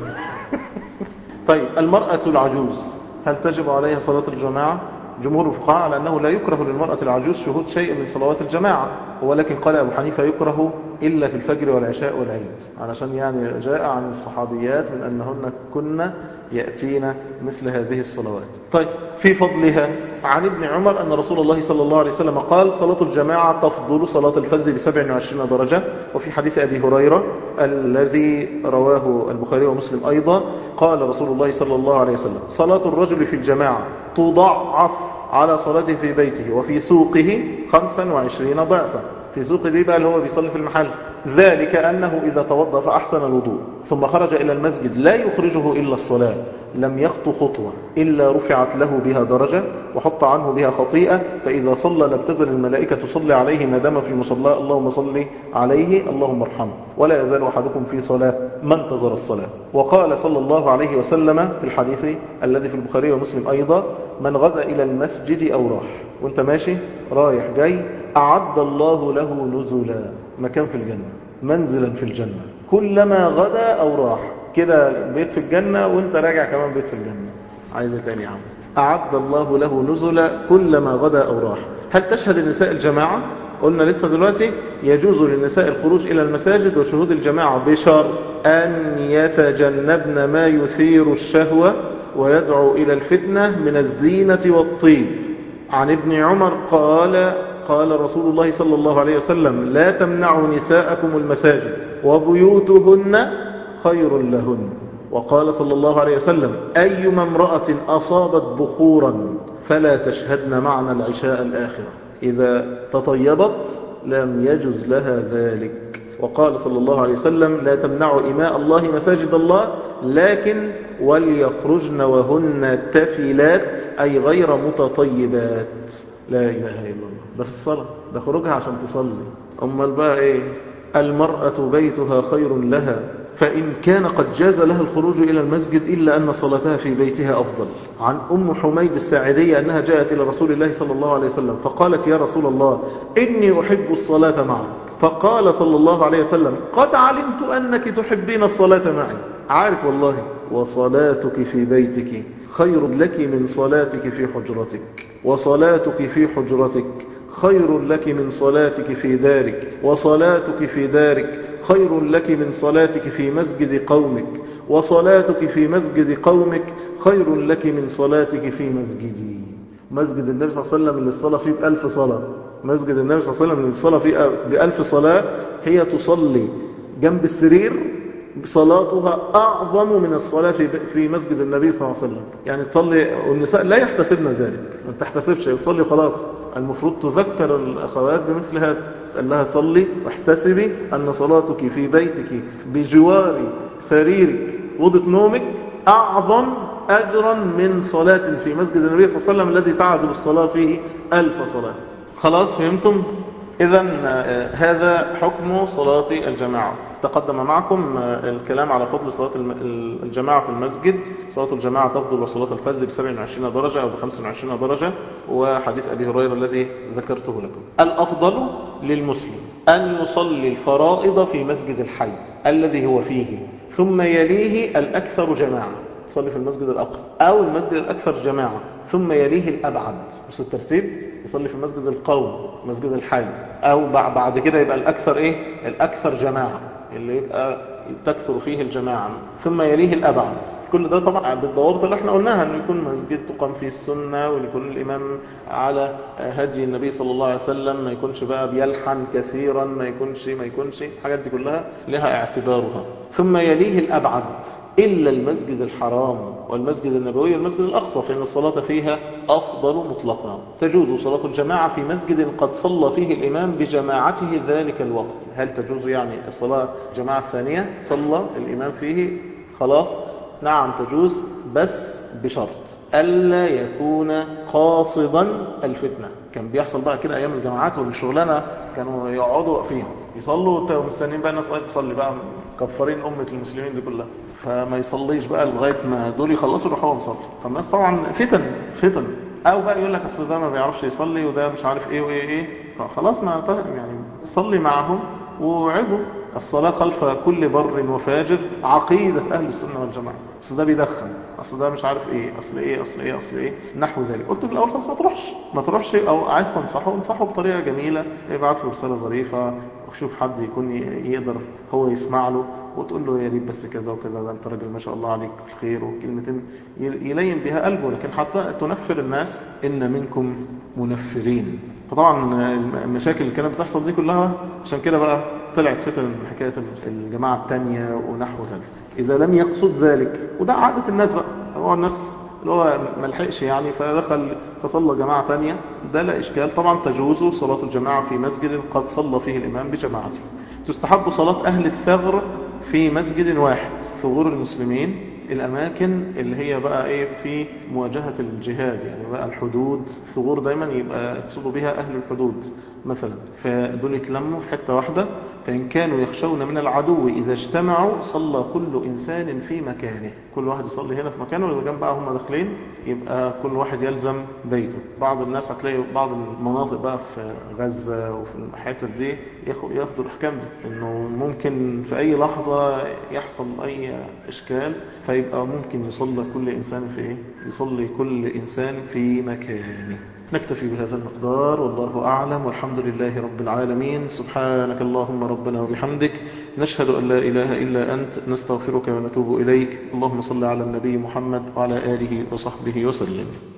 S1: طيب المرأة العجوز هل تجب عليها صلاة الجماعة جمهور الفقهاء على أنه لا يكره للمرأة العجوز شهود شيء من صلوات الجماعة ولكن قال أبو حنيفة يكره إلا في الفجر والعشاء والعيد علشان يعني جاء عن الصحابيات من أنهن كن يأتين مثل هذه الصلوات طيب في فضلها عن ابن عمر أن رسول الله صلى الله عليه وسلم قال صلاة الجماعة تفضل صلاة الفجر ب 27 درجة وفي حديث أبي هريرة الذي رواه البخاري ومسلم أيضا قال رسول الله صلى الله عليه وسلم صلاة الرجل في الجماعة تضعف على صلاته في بيته وفي سوقه 25 ضعفا في سوق دي بقى اللي هو بيصلي في المحل ذلك أنه إذا توضأ فأحسن الوضوء ثم خرج إلى المسجد لا يخرجه إلا الصلاة لم يخطو خطوة إلا رفعت له بها درجة وحط عنه بها خطيئة فإذا صلى لم تزل الملائكة تصلي عليه ما دام في مصلاه اللهم صل عليه اللهم ارحمه ولا يزال أحدكم في صلاة ما انتظر الصلاة وقال صلى الله عليه وسلم في الحديث الذي في البخاري ومسلم أيضا من غدا إلى المسجد أو راح وانت ماشي رايح جاي أعد الله له نزلا مكان في الجنة منزلا في الجنة كلما غدا أو راح كده بيت في الجنة وانت راجع كمان بيت في الجنة عايزة تاني يا عم أعد الله له نزلا كلما غدا أو راح هل تشهد النساء الجماعة قلنا لسه دلوقتي يجوز للنساء الخروج إلى المساجد وشهود الجماعة بشرط أن يتجنبن ما يثير الشهوة ويدعو إلى الفتنة من الزينة والطيب عن ابن عمر قال قال رسول الله صلى الله عليه وسلم لا تمنعوا نساءكم المساجد وبيوتهن خير لهن وقال صلى الله عليه وسلم أيما امرأة أصابت بخورا فلا تشهدن معنا العشاء الآخرة إذا تطيبت لم يجز لها ذلك وقال صلى الله عليه وسلم لا تمنعوا إماء الله مساجد الله لكن وليخرجن وهن تفلات أي غير متطيبات لا إله إلا الله ده في الصلاة ده خروجها عشان تصلي أما بقى إيه المرأة بيتها خير لها فإن كان قد جاز لها الخروج إلى المسجد إلا أن صلاتها في بيتها أفضل عن أم حميد الساعدية أنها جاءت إلى رسول الله صلى الله عليه وسلم فقالت يا رسول الله إني أحب الصلاة معك فقال صلى الله عليه وسلم قد علمت أنك تحبين الصلاة معي عارف والله وصلاتك في بيتك خير لك من صلاتك في حجرتك وصلاتك في حجرتك خير لك من صلاتك في دارك وصلاتك في دارك خير لك من صلاتك في مسجد قومك وصلاتك في مسجد قومك خير لك من صلاتك في مسجدي مسجد النبي صلى الله عليه وسلم اللي الصلاة فيه بألف صلاة مسجد النبي صلى الله عليه وسلم اللي الصلاة فيه بألف صلاة هي تصلي جنب السرير صلاتها أعظم من الصلاة في في مسجد النبي صلى الله عليه وسلم يعني تصلي والنساء لا يحتسبن ذلك ما تحتسبش تصلي خلاص المفروض تذكر الأخوات بمثل هذا قال لها صلي واحتسبي أن صلاتك في بيتك بجوار سريرك وضة نومك أعظم أجرا من صلاة في مسجد النبي صلى الله عليه وسلم الذي تعدل الصلاة فيه ألف صلاة خلاص فهمتم؟ إذا هذا حكم صلاة الجماعة تقدم معكم الكلام على فضل صلاة الجماعة في المسجد صلاة الجماعة تفضل وصلاة الفجر ب 27 درجة أو ب 25 درجة وحديث أبي هريرة الذي ذكرته لكم الأفضل للمسلم أن يصلي الفرائض في مسجد الحي الذي هو فيه ثم يليه الأكثر جماعة يصلي في المسجد الأقرب أو المسجد الأكثر جماعة ثم يليه الأبعد بس الترتيب يصلي في مسجد القوم مسجد الحي أو بعد كده يبقى الأكثر إيه الأكثر جماعة اللي يبقى تكثر فيه الجماعة ثم يليه الأبعد كل ده طبعا بالضوابط اللي احنا قلناها انه يكون مسجد تقام فيه السنة وان يكون الإمام على هدي النبي صلى الله عليه وسلم ما يكونش بقى بيلحن كثيرا ما يكونش ما يكونش الحاجات دي كلها لها اعتبارها ثم يليه الأبعد إلا المسجد الحرام والمسجد النبوي والمسجد الأقصى فإن الصلاة فيها أفضل مطلقا تجوز صلاة الجماعة في مسجد قد صلى فيه الإمام بجماعته ذلك الوقت هل تجوز يعني الصلاة جماعة ثانية صلى الإمام فيه خلاص نعم تجوز بس بشرط ألا يكون قاصدا الفتنة كان بيحصل بقى كده أيام الجماعات والشغلانة كانوا يقعدوا واقفين يصلوا ومستنيين بقى الناس لغايه تصلي بقى مكفرين أمة المسلمين دي كلها فما يصليش بقى لغاية ما دول يخلصوا يروح هو مصلي فالناس طبعا فتن فتن أو بقى يقول لك أصل ده ما بيعرفش يصلي وده مش عارف إيه وإيه إيه فخلاص ما يعني صلي معهم وعظوا الصلاة خلف كل بر وفاجر عقيدة أهل السنة والجماعة أصل ده بيدخن أصل ده مش عارف إيه أصل إيه أصل إيه أصل إيه نحو ذلك قلت في الأول خلاص ما تروحش ما تروحش أو عايز تنصحه انصحه بطريقة جميلة ابعت له رسالة ظريفة وشوف حد يكون يقدر هو يسمع له وتقول له يا ريت بس كذا وكذا ده انت راجل ما شاء الله عليك الخير وكلمتين يلين بها قلبه لكن حتى تنفر الناس إن منكم منفرين فطبعا المشاكل اللي كانت بتحصل دي كلها عشان كده بقى طلعت فتن حكاية الجماعة التانية ونحو هذا إذا لم يقصد ذلك وده عادة الناس بقى هو الناس اللي هو ملحقش يعني فدخل فصلى جماعة تانية ده لا إشكال طبعا تجوز صلاة الجماعة في مسجد قد صلى فيه الإمام بجماعته تستحب صلاة أهل الثغر في مسجد واحد ثغور المسلمين الأماكن اللي هي بقى إيه في مواجهة الجهاد يعني بقى الحدود ثغور دايما يبقى يقصدوا بها أهل الحدود مثلا فدول يتلموا في حتة واحدة فإن كانوا يخشون من العدو إذا اجتمعوا صلى كل إنسان في مكانه كل واحد يصلي هنا في مكانه وإذا كان بقى هم داخلين يبقى كل واحد يلزم بيته بعض الناس هتلاقي بعض المناطق بقى في غزة وفي الحتت دي ياخدوا الأحكام دي إنه ممكن في أي لحظة يحصل أي إشكال فيبقى ممكن يصلي كل إنسان في إيه؟ يصلي كل إنسان في مكانه نكتفي بهذا المقدار والله أعلم والحمد لله رب العالمين سبحانك اللهم ربنا وبحمدك نشهد أن لا إله إلا أنت نستغفرك ونتوب إليك اللهم صل على النبي محمد وعلى آله وصحبه وسلم